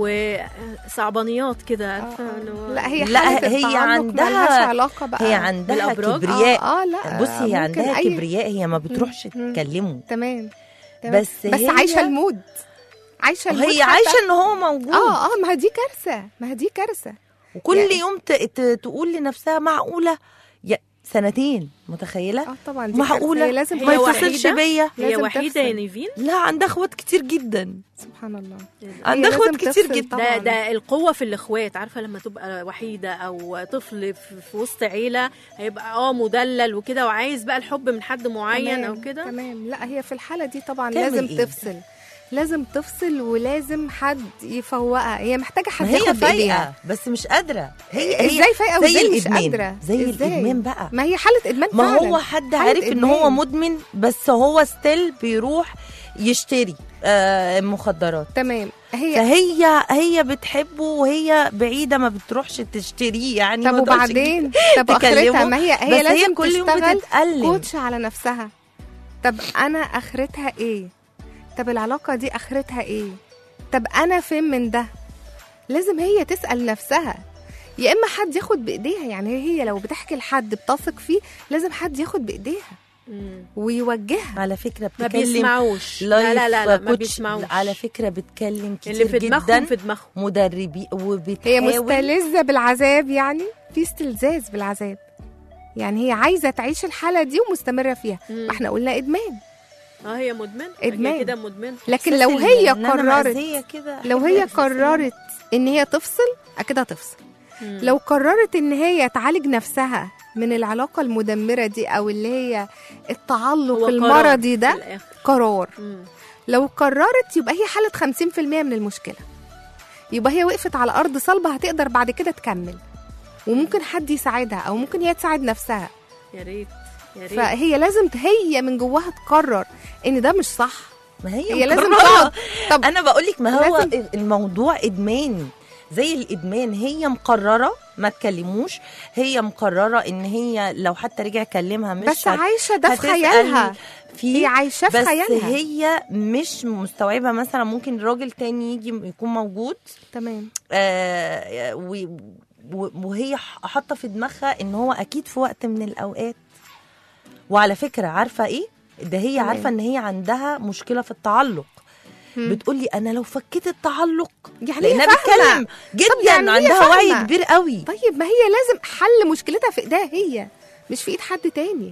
Speaker 2: وصعبانيات كده عارفه اللي هو-
Speaker 4: لا هي
Speaker 3: لا،
Speaker 4: حالة
Speaker 3: هي
Speaker 4: التعلق
Speaker 3: عندها-
Speaker 4: ملهاش علاقة بقى
Speaker 3: هي عندها
Speaker 2: بالأبراج؟
Speaker 3: كبرياء
Speaker 4: اه, آه لا
Speaker 3: بصي هي
Speaker 4: ممكن
Speaker 3: عندها
Speaker 4: أي-
Speaker 3: كبرياء هي ما بتروحش
Speaker 4: مم.
Speaker 3: تكلمه
Speaker 4: تمام تمام.
Speaker 3: بس
Speaker 4: بس
Speaker 3: هي-
Speaker 4: عايشة المود عايشة المود
Speaker 3: هي
Speaker 4: حتى-
Speaker 3: عايشه ان هو موجود
Speaker 4: اه اه ما دي كارثة ما دي كارثة
Speaker 3: وكل
Speaker 4: يعني-
Speaker 3: يوم ت... ت... تقول لنفسها معقوله يا سنتين متخيله
Speaker 4: اه طبعا دي
Speaker 3: معقولة؟
Speaker 4: كارثة. هي لازم
Speaker 2: هي
Speaker 3: ما
Speaker 4: تفصل.
Speaker 3: يتصلش
Speaker 2: وحيدة؟
Speaker 3: بيا
Speaker 2: هي
Speaker 4: لازم
Speaker 2: وحيده يا
Speaker 4: تفصل.
Speaker 2: نيفين
Speaker 3: لا عندها اخوات كتير جدا
Speaker 4: سبحان الله
Speaker 3: عندها
Speaker 4: هي
Speaker 3: اخوات
Speaker 4: لازم
Speaker 3: كتير
Speaker 4: تفصل
Speaker 3: جدا
Speaker 2: ده
Speaker 4: طبعاً.
Speaker 2: ده القوه في الاخوات عارفه لما تبقى وحيده او طفل في, في وسط عيله هيبقى اه مدلل وكده وعايز بقى الحب من حد معين
Speaker 4: تمام،
Speaker 2: او كده
Speaker 4: تمام لا هي في الحالة دي طبعا
Speaker 3: تعمل
Speaker 4: لازم
Speaker 3: إيه؟
Speaker 4: تفصل لازم تفصل ولازم حد يفوقها هي محتاجة حد
Speaker 3: ما هي
Speaker 4: ياخد بايديها
Speaker 3: فايقه بس مش قادره هي هي
Speaker 4: ازاي فايقة
Speaker 3: زي
Speaker 4: وازاي مش
Speaker 3: الادمان
Speaker 4: قادرة
Speaker 3: زي
Speaker 4: إزاي؟
Speaker 3: الادمان بقى
Speaker 4: ما هي حالة ادمان
Speaker 3: ما
Speaker 4: فعلا
Speaker 3: هو حد
Speaker 4: حالة
Speaker 3: عارف ان هو
Speaker 4: إدمان.
Speaker 3: مدمن بس هو ستيل بيروح يشتري آه مخدرات
Speaker 4: تمام هي
Speaker 3: فهي هي بتحبه وهي بعيده ما بتروحش تشتريه يعني
Speaker 4: طب
Speaker 3: ما تروحش
Speaker 4: وبعدين طب
Speaker 3: تكلمه،
Speaker 4: اخرتها ما هي
Speaker 3: بس
Speaker 4: هي
Speaker 3: هي
Speaker 4: لازم
Speaker 3: كل يوم
Speaker 4: تشتغل
Speaker 3: بتتألم
Speaker 4: كوتش على نفسها طب انا اخرتها ايه طب العلاقه دي اخرتها ايه طب انا فين من ده لازم هي تسال نفسها يا اما حد ياخد بايديها يعني هي لو بتحكي لحد بتثق فيه لازم حد ياخد بايديها
Speaker 2: مم.
Speaker 4: ويوجهها
Speaker 3: على فكره
Speaker 2: ما
Speaker 3: بتكلم
Speaker 2: بيسمعوش لا لا لا, لا ما
Speaker 3: كوتش
Speaker 2: بيسمعوش
Speaker 3: على فكره بتكلم كتير
Speaker 2: اللي في دماغهم
Speaker 3: جدا
Speaker 2: في دماغهم
Speaker 3: مدربي
Speaker 4: هي
Speaker 3: وبتحاول
Speaker 4: مستلذه بالعذاب يعني في استلذاذ بالعذاب يعني هي عايزه تعيش الحاله دي ومستمره فيها
Speaker 2: مم.
Speaker 4: ما احنا قلنا ادمان
Speaker 2: اه هي مدمن
Speaker 4: إدمان.
Speaker 2: هي كده مدمن
Speaker 4: لكن
Speaker 3: إحساس
Speaker 4: لو
Speaker 3: إن-
Speaker 4: هي
Speaker 3: إن أنا
Speaker 4: قررت
Speaker 3: مأذية كده
Speaker 4: لو
Speaker 3: حاجة
Speaker 4: هي
Speaker 3: إحساسية.
Speaker 4: قررت ان هي تفصل اكيد هتفصل
Speaker 2: مم.
Speaker 4: لو قررت ان هي تعالج نفسها من العلاقه المدمره دي او اللي هي التعلق
Speaker 2: هو قرار
Speaker 4: المرضي
Speaker 2: في
Speaker 4: ده
Speaker 2: الآخر.
Speaker 4: قرار
Speaker 2: مم.
Speaker 4: لو قررت يبقى هي حاله 50% من المشكله يبقى هي وقفت على ارض صلبه هتقدر بعد كده تكمل وممكن حد يساعدها او ممكن هي تساعد نفسها
Speaker 2: يا ريت يا ريت
Speaker 4: فهي لازم هي من جواها تقرر ان ده مش صح
Speaker 3: ما هي,
Speaker 4: هي لازم
Speaker 3: مقررة.
Speaker 4: تقعد طب
Speaker 3: انا بقول لك ما هو
Speaker 4: لازم-
Speaker 3: الموضوع ادمان زي الادمان هي مقرره ما تكلموش هي مقرره ان هي لو حتى رجع كلمها مش
Speaker 4: بس
Speaker 3: هت-
Speaker 4: عايشه ده في
Speaker 3: هتسأل
Speaker 4: خيالها
Speaker 3: فيه
Speaker 4: هي عايشاه في
Speaker 3: بس
Speaker 4: خيالها
Speaker 3: هي مش مستوعبه مثلا ممكن راجل تاني يجي يكون موجود
Speaker 4: تمام
Speaker 3: آه و- و- وهي ح- حاطه في دماغها ان هو اكيد في وقت من الاوقات وعلى فكره عارفه ايه ده هي
Speaker 4: تمام.
Speaker 3: عارفه ان هي عندها مشكله في التعلق
Speaker 4: مم.
Speaker 3: بتقولي انا لو فكيت التعلق
Speaker 4: يعني
Speaker 3: لانها
Speaker 4: هي فاهمة.
Speaker 3: بتتكلم جدا
Speaker 4: يعني هي
Speaker 3: عندها وعي
Speaker 4: فاهمة.
Speaker 3: كبير قوي
Speaker 4: طيب ما هي لازم حل مشكلتها في ايديها هي مش في ايد حد تاني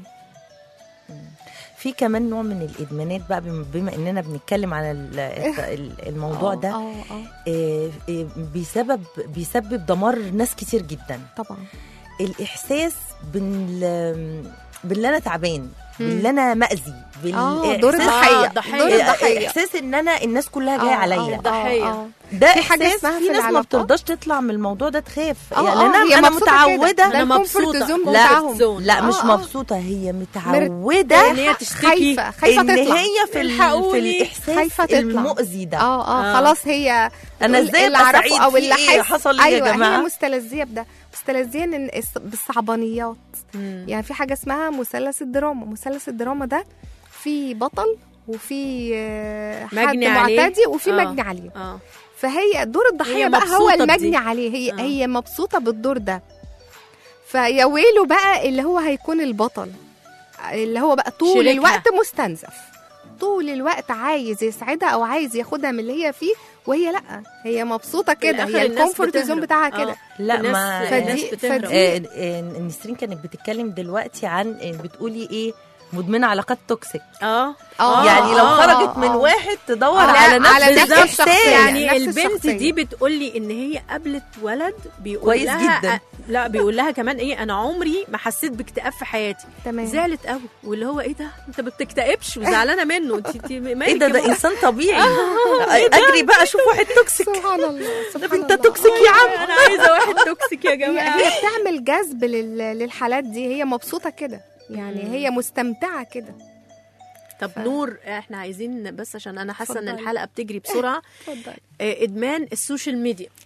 Speaker 3: في كمان نوع من الادمانات بقى بما- بما اننا بنتكلم على ال- ال- الموضوع
Speaker 4: آه،
Speaker 3: ده
Speaker 4: اه اه
Speaker 3: آه، آه، بيسبب بيسبب دمار ناس كتير جدا
Speaker 4: طبعا
Speaker 3: الاحساس بال باللي انا تعبان
Speaker 4: مم.
Speaker 3: باللي انا مأذي
Speaker 4: اه دور
Speaker 3: بالإحساس-
Speaker 4: الضحيه
Speaker 2: آه، ضحية.
Speaker 4: دور الضحيه
Speaker 3: احساس ان انا الناس كلها جايه
Speaker 4: آه،
Speaker 3: عليا
Speaker 4: آه،
Speaker 2: الضحية.
Speaker 4: آه، آه.
Speaker 3: ده
Speaker 4: في حاجة
Speaker 3: إحساس
Speaker 4: اسمها
Speaker 3: في
Speaker 4: في
Speaker 3: ناس ما
Speaker 4: العلاقات.
Speaker 3: بترضاش تطلع من الموضوع ده تخاف
Speaker 4: آه،
Speaker 3: يعني
Speaker 4: آه،
Speaker 3: انا
Speaker 4: هي
Speaker 3: انا
Speaker 4: مبسوطة كده.
Speaker 3: متعوده
Speaker 4: ده
Speaker 2: أنا
Speaker 4: الكومفورت
Speaker 2: مبسوطة.
Speaker 4: زون
Speaker 3: لا
Speaker 4: بتاعهم
Speaker 2: زون.
Speaker 3: لا مش
Speaker 4: آه، آه.
Speaker 3: مبسوطه هي متعوده
Speaker 2: إن هي تشتكي.
Speaker 4: خايفه خايفه
Speaker 3: ان
Speaker 4: تطلع
Speaker 3: هي في ال- في
Speaker 2: الحقوني.
Speaker 3: الاحساس
Speaker 4: خايفة تطلع.
Speaker 3: المؤذي ده
Speaker 4: اه اه
Speaker 2: آه.
Speaker 4: خلاص هي
Speaker 3: أنا
Speaker 4: تقول
Speaker 3: إزاي
Speaker 4: اللي
Speaker 3: أبقى
Speaker 4: أعرفه
Speaker 3: سعيد؟
Speaker 4: او
Speaker 3: في
Speaker 4: اللي
Speaker 3: إيه
Speaker 4: حس
Speaker 3: حصل لي يا
Speaker 4: ايوه
Speaker 3: جماعة؟
Speaker 4: هي مستلذيه بده مستلذيه إن الس- بالصعبانيات
Speaker 2: مم.
Speaker 4: يعني في حاجه اسمها مثلث الدراما مثلث الدراما ده في بطل وفي آه، حد
Speaker 2: مجني عليه.
Speaker 4: معتدي وفي
Speaker 2: آه.
Speaker 4: مجني عليه
Speaker 2: اه
Speaker 4: فهي دور الضحيه
Speaker 2: هي
Speaker 4: بقى هو
Speaker 2: مبسوطة
Speaker 4: المجني
Speaker 2: بدي.
Speaker 4: عليه هي
Speaker 2: آه.
Speaker 4: هي مبسوطه بالدور ده فيا ويله بقى اللي هو هيكون البطل اللي هو بقى طول
Speaker 2: شريكها.
Speaker 4: الوقت مستنزف طول الوقت عايز يسعدها او عايز ياخدها من اللي هي فيه وهي لا هي مبسوطه كده
Speaker 2: الآخر
Speaker 4: هي
Speaker 2: الناس
Speaker 4: الكومفورت زون
Speaker 2: بتهرب.
Speaker 4: بتاعها
Speaker 2: آه.
Speaker 4: كده
Speaker 3: لا
Speaker 2: الناس-
Speaker 3: ما
Speaker 2: الناس
Speaker 4: فدي-
Speaker 2: بتهرب.
Speaker 4: فدي-
Speaker 3: آه، آه، نسرين كانت بتتكلم دلوقتي عن آه، بتقولي ايه مدمنه علاقات توكسيك
Speaker 2: اه
Speaker 4: آه،
Speaker 3: يعني لو
Speaker 4: آه،
Speaker 3: خرجت
Speaker 4: آه،
Speaker 3: من
Speaker 4: آه.
Speaker 3: واحد تدور
Speaker 4: آه،
Speaker 3: على نفس
Speaker 4: على نفس
Speaker 3: بالظبط.
Speaker 4: الشخصية.
Speaker 2: يعني
Speaker 4: نفس
Speaker 2: البنت
Speaker 4: الشخصية.
Speaker 2: دي بتقول لي ان هي قابلت ولد بيقول
Speaker 3: كويس
Speaker 2: لها
Speaker 3: جدا.
Speaker 2: أ- لا بيقول لها كمان ايه انا عمري ما حسيت باكتئاب في حياتي
Speaker 4: تمام
Speaker 2: زعلت قوي واللي هو ايه ده انت ما بتكتئبش وزعلانه منه انت انت مالك
Speaker 3: ايه ده
Speaker 2: يا
Speaker 3: ده
Speaker 2: ماما؟
Speaker 3: انسان طبيعي اجري بقى اشوف واحد توكسيك
Speaker 4: سبحان الله
Speaker 3: طب
Speaker 4: سبحان
Speaker 3: انت
Speaker 4: الله.
Speaker 3: توكسيك يا عم
Speaker 2: انا عايزه واحد توكسيك يا
Speaker 4: هي
Speaker 2: جماعه
Speaker 4: هي بتعمل جذب لل- للحالات دي هي مبسوطه كده يعني
Speaker 2: مم.
Speaker 4: هي مستمتعه كده
Speaker 2: طب
Speaker 4: ف-
Speaker 2: نور احنا عايزين بس عشان انا حاسه ان
Speaker 4: اتفضلي.
Speaker 2: الحلقه بتجري بسرعه
Speaker 4: اتفضلي
Speaker 2: آه، ادمان السوشيال ميديا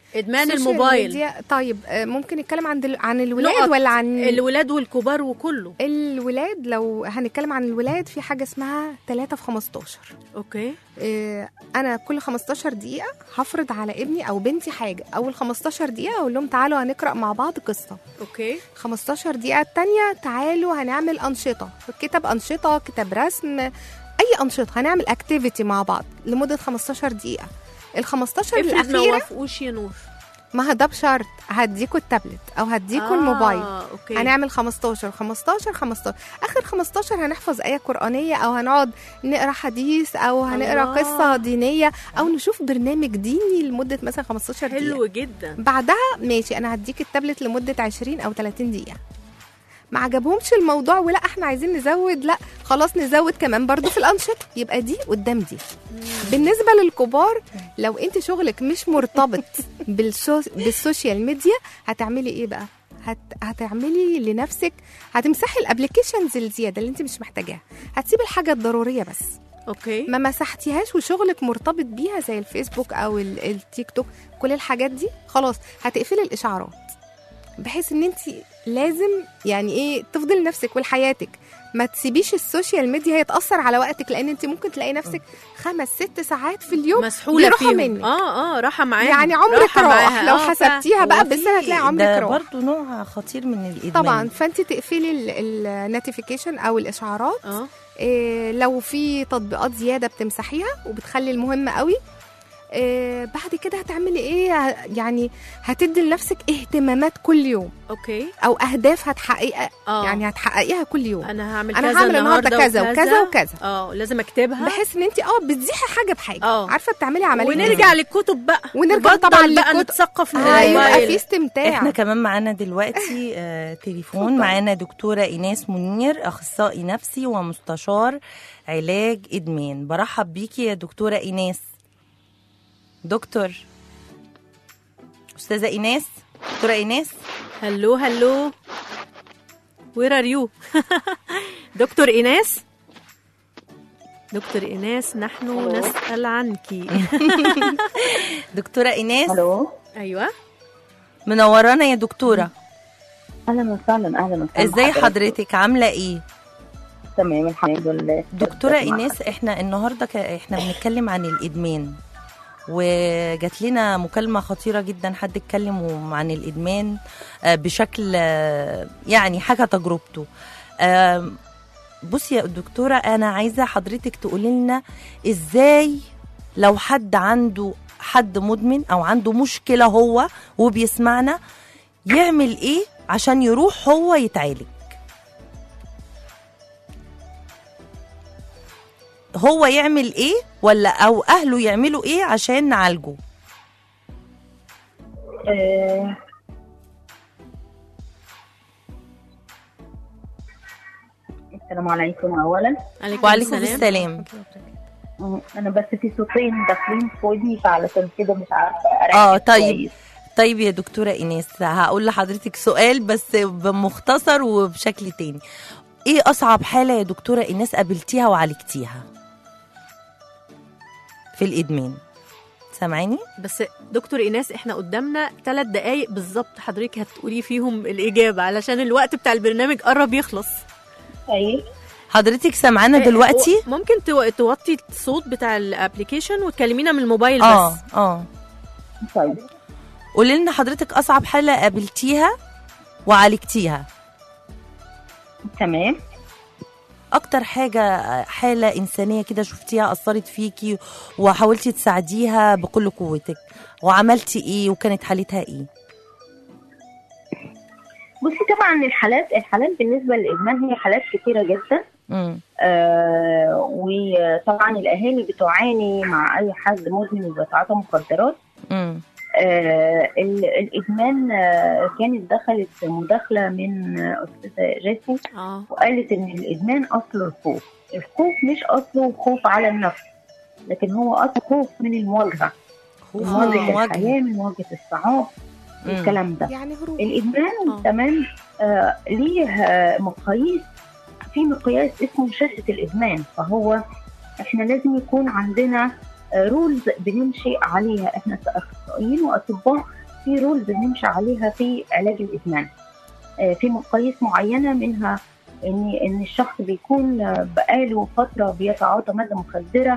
Speaker 2: ادمان
Speaker 4: السوشيال
Speaker 2: الموبايل
Speaker 4: ميديا طيب آه، ممكن نتكلم عن دل... عن الولاد
Speaker 2: نقط.
Speaker 4: ولا عن
Speaker 2: الولاد والكبار وكله
Speaker 4: الولاد لو هنتكلم عن الولاد في حاجه اسمها 3 في 15
Speaker 2: اوكي
Speaker 4: آه، انا كل 15 دقيقه هفرض على ابني او بنتي حاجه اول 15 دقيقه اقول لهم تعالوا هنقرا مع بعض قصه
Speaker 2: اوكي
Speaker 4: 15 دقيقه التانية تعالوا هنعمل انشطه كتاب انشطه كتاب رسم اي انشطه هنعمل اكتيفيتي مع بعض لمده 15 دقيقه ال 15
Speaker 2: افرض ما
Speaker 4: الاخيره
Speaker 2: وافقوش يا نور
Speaker 4: ما هو ده بشرط هديكوا التابلت او هديكوا الموبايل
Speaker 2: اوكي
Speaker 4: هنعمل 15 15 15 اخر 15 هنحفظ ايه قرانيه او هنقعد نقرا حديث او هنقرا
Speaker 2: الله.
Speaker 4: قصه دينيه او نشوف برنامج ديني لمده مثلا 15 دقيقه
Speaker 2: حلو جدا
Speaker 4: بعدها ماشي انا هديك التابلت لمده 20 او 30 دقيقه ما عجبهمش الموضوع ولا احنا عايزين نزود لا خلاص نزود كمان برضو في الانشطه يبقى دي قدام دي بالنسبه للكبار لو انت شغلك مش مرتبط بالسو... بالسوشيال ميديا هتعملي ايه بقى هت... هتعملي لنفسك هتمسحي الابلكيشنز الزياده اللي انت مش محتاجاها هتسيبي الحاجه الضروريه بس
Speaker 2: اوكي
Speaker 4: ما مسحتيهاش وشغلك مرتبط بيها زي الفيسبوك او ال- التيك توك كل الحاجات دي خلاص هتقفلي الاشعارات بحيث ان انت لازم يعني ايه تفضلي نفسك ولحياتك ما تسيبيش السوشيال ميديا هي تاثر على وقتك لان انت ممكن تلاقي نفسك خمس ست ساعات في اليوم
Speaker 2: مسحوله
Speaker 4: بيروحوا
Speaker 2: فيهم
Speaker 4: منك.
Speaker 2: اه اه راحه معاها
Speaker 4: يعني عمرك راح لو حسبتيها بقى
Speaker 3: وفي-
Speaker 4: بس هتلاقي عمرك
Speaker 3: ده
Speaker 4: راح
Speaker 3: برضه نوع خطير من الادمان
Speaker 4: طبعا فانت تقفلي النوتيفيكيشن او الاشعارات
Speaker 2: اه
Speaker 4: إيه لو في تطبيقات زياده بتمسحيها وبتخلي المهم قوي إيه بعد كده هتعملي ايه ه- يعني هتدي لنفسك اهتمامات كل يوم
Speaker 2: اوكي
Speaker 4: او اهداف هتحققها
Speaker 2: اه
Speaker 4: يعني هتحققيها كل يوم
Speaker 2: انا هعمل
Speaker 4: أنا
Speaker 2: كذا
Speaker 4: هعمل النهاردة كذا وكذا وكذا.
Speaker 2: اه لازم اكتبها
Speaker 4: بحيث ان انت اه بتزيحي حاجه بحاجه
Speaker 2: آه.
Speaker 4: عارفه بتعملي عمليه
Speaker 2: ونرجع للكتب بقى
Speaker 4: ونرجع
Speaker 2: نبطل
Speaker 4: طبعا
Speaker 2: بقى
Speaker 4: للكتب.
Speaker 2: نتثقف من
Speaker 4: ايوه يبقى
Speaker 2: الموبايل.
Speaker 4: في استمتاع
Speaker 3: احنا كمان معانا دلوقتي آه تليفون
Speaker 4: اتفضل.
Speaker 3: معانا دكتوره ايناس منير اخصائي نفسي ومستشار علاج ادمان برحب بيكي يا دكتوره ايناس دكتور استاذه ايناس دكتوره ايناس
Speaker 2: هلو هلو وير ار يو دكتور ايناس دكتور ايناس نحن نسال عنك
Speaker 3: دكتوره ايناس
Speaker 9: الو
Speaker 2: ايوه
Speaker 3: منورانا يا دكتوره
Speaker 9: اهلا وسهلا اهلا وسهلا
Speaker 3: ازاي حضرتك عامله ايه
Speaker 9: تمام الحمد لله
Speaker 3: دكتوره ايناس احنا النهارده ك... احنا بنتكلم عن الادمان وجات لنا مكالمه خطيره جدا حد اتكلم عن الادمان آه، بشكل آه، يعني حكى تجربته آم، بصي يا دكتوره انا عايزه حضرتك تقولي لنا ازاي لو حد عنده حد مدمن او عنده مشكله هو وبيسمعنا يعمل ايه عشان يروح هو يتعالج هو يعمل ايه ولا او اهله يعملوا ايه عشان نعالجه
Speaker 9: آه، السلام عليكم اولا
Speaker 3: وعليكم السلام
Speaker 9: مم، انا بس في صوتين داخلين في ودني فعلشان كده مش عارفه اركز
Speaker 3: اه طيب
Speaker 9: كويس.
Speaker 3: طيب يا دكتوره ايناس هقول لحضرتك سؤال بس بمختصر وبشكل تاني ايه اصعب حاله يا دكتوره ايناس قابلتيها وعالجتيها في الادمان سامعاني
Speaker 2: بس دكتور ايناس احنا قدامنا ثلاث دقايق بالظبط حضرتك هتقولي فيهم الاجابه علشان الوقت بتاع البرنامج قرب يخلص
Speaker 9: ايوه
Speaker 3: حضرتك سامعانا دلوقتي
Speaker 2: و- ممكن تو- توطي الصوت بتاع الابلكيشن وتكلمينا من الموبايل
Speaker 3: اه
Speaker 2: بس
Speaker 3: اه
Speaker 9: طيب
Speaker 3: قولي لنا حضرتك اصعب حاله قابلتيها وعالجتيها
Speaker 9: تمام
Speaker 3: اكتر حاجة حالة انسانية كده شفتيها اثرت فيكي وحاولتي تساعديها بكل قوتك وعملتي ايه وكانت حالتها ايه
Speaker 9: بصي طبعا الحالات الحالات بالنسبه للادمان هي حالات كتيره جدا
Speaker 3: امم
Speaker 9: آه وطبعا الاهالي بتعاني مع اي حد مدمن وبيتعاطى مخدرات
Speaker 3: امم
Speaker 9: آه ال- الادمان آه كانت دخلت مداخله من آه، استاذه جيسي
Speaker 2: اه
Speaker 9: وقالت ان الادمان اصله الخوف الخوف مش اصله خوف على النفس لكن هو اصله خوف من المواجهه
Speaker 3: خوف
Speaker 9: من
Speaker 3: من
Speaker 9: مواجهه
Speaker 3: المواجهة
Speaker 9: الحياه من مواجهه الصعاب
Speaker 3: مم.
Speaker 9: الكلام ده
Speaker 4: يعني هروب
Speaker 9: الادمان
Speaker 2: آه.
Speaker 9: كمان آه ليه آه، مقاييس في مقياس اسمه شاشه الادمان فهو احنا لازم يكون عندنا رولز بنمشي عليها احنا كاخصائيين واطباء في رولز بنمشي عليها في علاج الادمان آه، في مقاييس معينه منها ان ان الشخص بيكون آه، بقاله فتره بيتعاطى ماده مخدره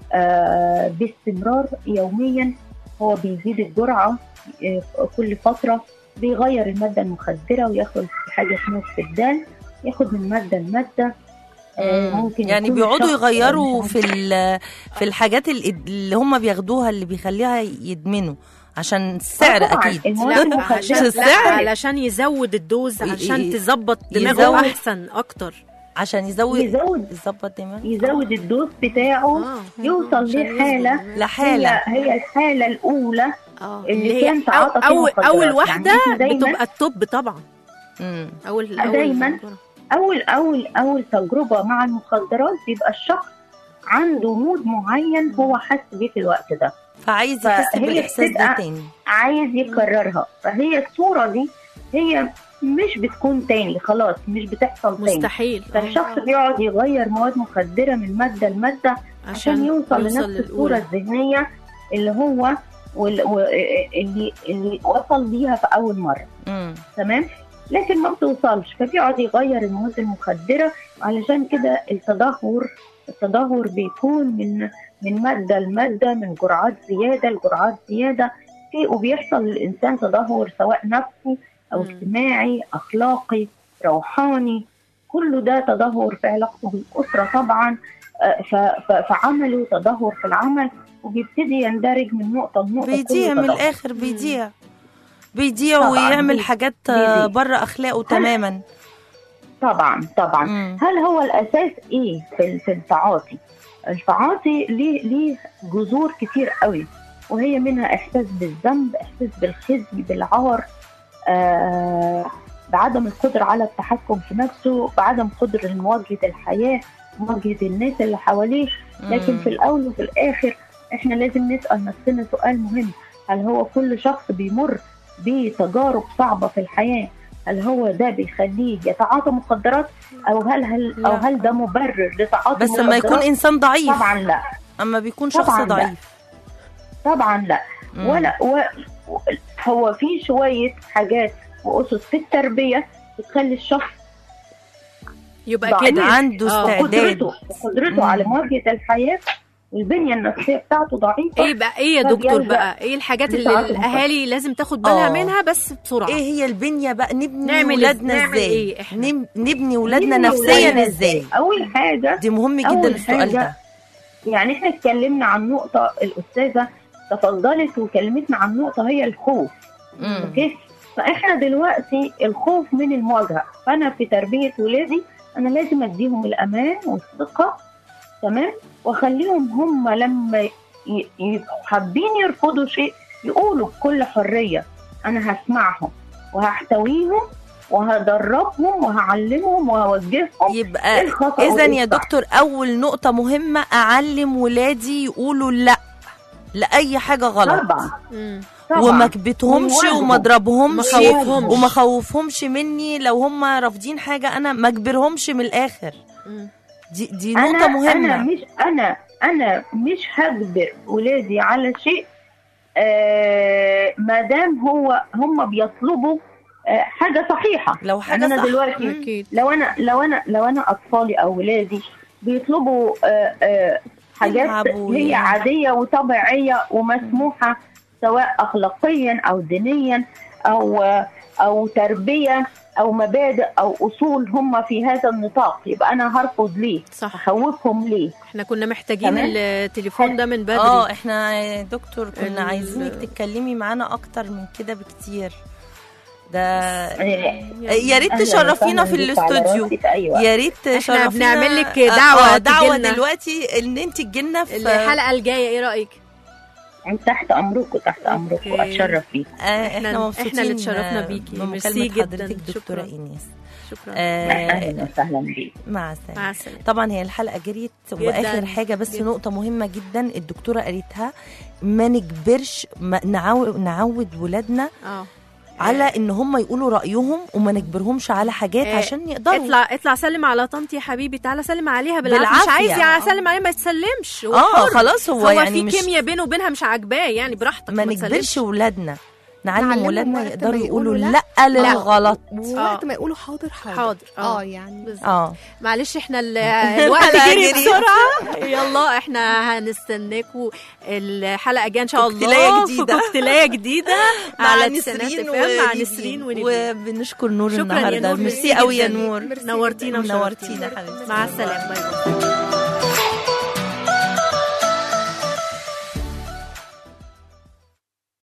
Speaker 9: آه، باستمرار يوميا هو بيزيد الجرعه آه، كل فتره بيغير الماده المخدره وياخد حاجه اسمها استبدال ياخد من ماده لماده آه، ممكن
Speaker 3: يعني
Speaker 9: يكون
Speaker 3: بيقعدوا
Speaker 9: الشخص
Speaker 3: يغيروا
Speaker 9: مش
Speaker 3: في ال- في الحاجات ال- اللي هم بياخدوها اللي بيخليها يدمنوا عشان السعر
Speaker 9: طبعاً.
Speaker 3: اكيد
Speaker 9: المواد
Speaker 2: لا
Speaker 9: المخدرة
Speaker 2: عشان
Speaker 3: مش
Speaker 2: لا
Speaker 3: السعر.
Speaker 2: علشان يزود الدوز
Speaker 3: ي-
Speaker 2: عشان
Speaker 3: ي-
Speaker 2: تظبط دماغه
Speaker 3: يزود-
Speaker 2: احسن اكتر
Speaker 3: عشان يزود
Speaker 9: يزود
Speaker 3: يظبط دماغ
Speaker 9: يزود الدوز بتاعه
Speaker 2: آه.
Speaker 9: يوصل
Speaker 2: عشان
Speaker 9: لحاله
Speaker 2: يظبط.
Speaker 3: لحالة
Speaker 9: هي هي الحاله الاولى
Speaker 2: اه
Speaker 9: اللي
Speaker 2: اللي هي
Speaker 9: كان تعاطى
Speaker 2: أو-
Speaker 9: فيه
Speaker 2: اول
Speaker 9: مخدرات.
Speaker 2: اول
Speaker 9: يعني
Speaker 2: واحده
Speaker 9: إحنا دايماً-
Speaker 2: بتبقى التوب طبعا
Speaker 3: مم.
Speaker 2: اول اول
Speaker 9: دايماً اول اول اول تجربه مع المخدرات بيبقى الشخص عنده مود معين هو حاسس بيه في الوقت ده
Speaker 3: فعايز يحس
Speaker 9: فهي
Speaker 3: بالاحساس ده
Speaker 9: بتبقى-
Speaker 3: تاني
Speaker 9: عايز يكررها فهي الصوره دي هي مش بتكون تاني خلاص مش بتحصل تاني
Speaker 2: مستحيل
Speaker 9: فالشخص بيقعد يغير مواد مخدره من ماده لماده عشان يوصل لنفس الصوره الذهنيه اللي هو وال- و- اللي اللي وصل ليها في اول مره
Speaker 3: مم.
Speaker 9: تمام لكن ما بتوصلش فبيقعد يغير المواد المخدره علشان كده التدهور التدهور بيكون من من ماده لماده من جرعات زياده لجرعات زياده في وبيحصل للانسان تدهور سواء نفسي او
Speaker 2: مم.
Speaker 9: اجتماعي اخلاقي روحاني كله ده تدهور في علاقته بالاسره طبعا آه، ف- ف- فعمله تدهور في العمل وبيبتدي يندرج من نقطه لنقطه كله
Speaker 3: بيضيع من
Speaker 9: تدهور.
Speaker 3: الاخر بيضيع بيضيع
Speaker 9: طبعاً.
Speaker 3: ويعمل
Speaker 9: بي-
Speaker 3: حاجات
Speaker 9: بيضيع.
Speaker 3: بره اخلاقه تماما
Speaker 9: طبعا طبعا
Speaker 3: مم.
Speaker 9: هل هو الاساس ايه في في التعاطي التعاطي ليه ليه جذور كتير قوي وهي منها احساس بالذنب احساس بالخزي بالعار آه بعدم القدره على التحكم في نفسه بعدم قدره لمواجهه الحياه مواجهه الناس اللي حواليه لكن
Speaker 3: مم.
Speaker 9: في الاول وفي الاخر احنا لازم نسال نفسنا سؤال مهم هل هو كل شخص بيمر بتجارب صعبه في الحياه هل هو ده بيخليه يتعاطى مخدرات او هل هل او
Speaker 2: لا.
Speaker 9: هل ده مبرر لتعاطي
Speaker 3: بس لما يكون
Speaker 9: مخدرات؟
Speaker 3: انسان ضعيف
Speaker 9: طبعا لا
Speaker 3: اما بيكون شخص
Speaker 9: طبعاً لا.
Speaker 3: ضعيف
Speaker 9: طبعا لا
Speaker 3: مم.
Speaker 9: ولا و... و- هو في شويه حاجات واسس في التربيه بتخلي الشخص
Speaker 2: يبقى
Speaker 9: ضعيف.
Speaker 2: كده
Speaker 3: عنده
Speaker 2: آه.
Speaker 3: استعداد
Speaker 9: قدرته قدرته
Speaker 3: مم.
Speaker 9: على مواجهه الحياه والبنيه النفسيه بتاعته ضعيفه
Speaker 2: ايه بقى ايه يا
Speaker 9: طب
Speaker 2: دكتور
Speaker 9: يلجأ
Speaker 2: بقى ايه الحاجات اللي
Speaker 9: لتعاطي
Speaker 2: الاهالي لازم تاخد بالها
Speaker 3: آه.
Speaker 2: منها بس بسرعه
Speaker 3: ايه هي البنيه بقى نبني
Speaker 2: نعمل
Speaker 3: ولادنا
Speaker 2: نعمل
Speaker 3: ازاي
Speaker 2: إيه إحنا؟
Speaker 3: نب- نبني ولادنا
Speaker 9: نبني
Speaker 3: نفسيا
Speaker 9: ولادنا
Speaker 3: ازاي
Speaker 9: اول حاجه
Speaker 3: دي مهم جدا
Speaker 9: أول
Speaker 3: السؤال
Speaker 9: حاجة
Speaker 3: ده
Speaker 9: يعني احنا اتكلمنا عن نقطة الأستاذة تفضلت وكلمتنا عن نقطة هي الخوف
Speaker 3: مم.
Speaker 9: اوكي فاحنا دلوقتي الخوف من المواجهة فأنا في تربية ولادي أنا لازم أديهم الأمان والثقة تمام وأخليهم هم لما ي- يبقوا حابين يرفضوا شيء يقولوا بكل حرية أنا هسمعهم وهحتويهم وهدربهم وهعلمهم وهوجههم إيه
Speaker 3: يبقى
Speaker 9: الخطأ
Speaker 3: اذا
Speaker 9: وإيه
Speaker 3: يا
Speaker 9: الصح.
Speaker 3: دكتور اول نقطه مهمه اعلم ولادي يقولوا لا لاي حاجه غلط
Speaker 9: طبعا
Speaker 2: مم.
Speaker 9: طبعا
Speaker 3: وما كبتهمش
Speaker 9: ويواجهوا.
Speaker 3: وما اضربهمش
Speaker 2: ما خوفهمش.
Speaker 3: وما خوفهمش مني لو هم رافضين حاجه انا ما اجبرهمش من الاخر
Speaker 2: مم.
Speaker 3: دي دي
Speaker 9: انا
Speaker 3: نقطه مهمه
Speaker 9: انا مش انا انا مش هجبر ولادي على شيء آه ما دام هو هم بيطلبوا آه حاجه صحيحه
Speaker 3: لو حاجه
Speaker 9: انا
Speaker 3: صح
Speaker 9: دلوقتي
Speaker 2: اكيد
Speaker 9: لو انا لو انا لو انا اطفالي او ولادي بيطلبوا آه آه حاجات
Speaker 3: يلعبوا
Speaker 9: هي
Speaker 3: ويلعبوا.
Speaker 9: عاديه وطبيعيه ومسموحه سواء اخلاقيا او دينيا او او تربيه او مبادئ او اصول هم في هذا النطاق يبقى انا هرفض ليه
Speaker 2: صح
Speaker 9: اخوفهم ليه
Speaker 2: احنا كنا محتاجين
Speaker 9: تمام.
Speaker 2: التليفون ده من بدري
Speaker 3: اه احنا يا دكتور كنا
Speaker 2: ال-
Speaker 3: عايزينك تتكلمي معانا اكتر من كده بكتير ده
Speaker 9: يعني
Speaker 3: يا ريت
Speaker 9: أهلاً
Speaker 3: تشرفينا في
Speaker 9: وسهلاً بيك على
Speaker 3: الاستوديو
Speaker 9: راسي في أي وقت.
Speaker 3: يا ريت تشرفينا
Speaker 2: بنعمل لك
Speaker 3: آه،
Speaker 2: دعوة
Speaker 3: آه، دعوه
Speaker 2: تجيلنا.
Speaker 3: دلوقتي ان انت تجيلنا في
Speaker 2: الحلقه الجايه ايه رايك
Speaker 9: يعني تحت امركم تحت امركم
Speaker 2: أوكي.
Speaker 9: اتشرف بيك
Speaker 3: آه، احنا
Speaker 2: إحنا
Speaker 3: مبسوطين
Speaker 2: احنا اللي اتشرفنا
Speaker 3: آه،
Speaker 2: بيكي.
Speaker 3: بمكالمة
Speaker 2: ميرسي جداً.
Speaker 3: حضرتك دكتورة
Speaker 2: شكراً.
Speaker 3: ايناس
Speaker 2: شكرا
Speaker 3: آه،
Speaker 9: اهلا وسهلا بيك
Speaker 3: مع السلامة
Speaker 2: مع السلامه
Speaker 3: طبعا هي الحلقه جريت
Speaker 2: جداً،
Speaker 3: واخر حاجه بس
Speaker 2: جداً.
Speaker 3: نقطه مهمه جدا الدكتوره قالتها ما نجبرش ما نعو- نعود ولادنا
Speaker 2: اه
Speaker 3: على ان هم يقولوا رايهم وما نجبرهمش على حاجات
Speaker 2: آه،
Speaker 3: عشان يقدروا
Speaker 2: اطلع اطلع سلم على طنطي يا حبيبي تعالى سلم عليها بالعافيه مش
Speaker 3: بالعافية.
Speaker 2: عايز
Speaker 3: آه.
Speaker 2: يسلم عليها ما يتسلمش هو
Speaker 3: اه
Speaker 2: حر.
Speaker 3: خلاص هو,
Speaker 2: هو
Speaker 3: يعني
Speaker 2: في
Speaker 3: مش
Speaker 2: كيمياء بينه وبينها مش عاجباه يعني براحتك
Speaker 3: ما
Speaker 2: تسلمش.
Speaker 3: نجبرش ولادنا نعلم
Speaker 4: نعلمهم
Speaker 3: ولادنا
Speaker 4: وقت
Speaker 3: يقدروا
Speaker 4: ما
Speaker 3: يقولوا
Speaker 4: يقولوا
Speaker 3: لا للغلط
Speaker 4: ووقت ما يقولوا حاضر حاضر
Speaker 2: حاضر
Speaker 4: اه يعني
Speaker 2: بالظبط.
Speaker 3: اه
Speaker 2: معلش احنا ال- الوقت جري بسرعه يلا احنا هنستناكم الحلقه الجايه ان شاء الله
Speaker 3: كوكتيلاية
Speaker 2: في
Speaker 3: جديدة.
Speaker 2: كوكتيلايه جديده
Speaker 3: مع
Speaker 2: على
Speaker 3: نسرين
Speaker 2: تسعينات FM مع
Speaker 3: ونيفين.
Speaker 2: نسرين ونبيل
Speaker 3: وبنشكر نور
Speaker 2: شكرا يا
Speaker 3: النهارده
Speaker 2: نور
Speaker 3: ميرسي
Speaker 2: ميرسي
Speaker 3: قوي يا
Speaker 2: جداً.
Speaker 3: نور
Speaker 2: نورتينا
Speaker 3: نورتينا
Speaker 2: وشرفتينا
Speaker 3: حبيبتي
Speaker 2: مع السلامه باي باي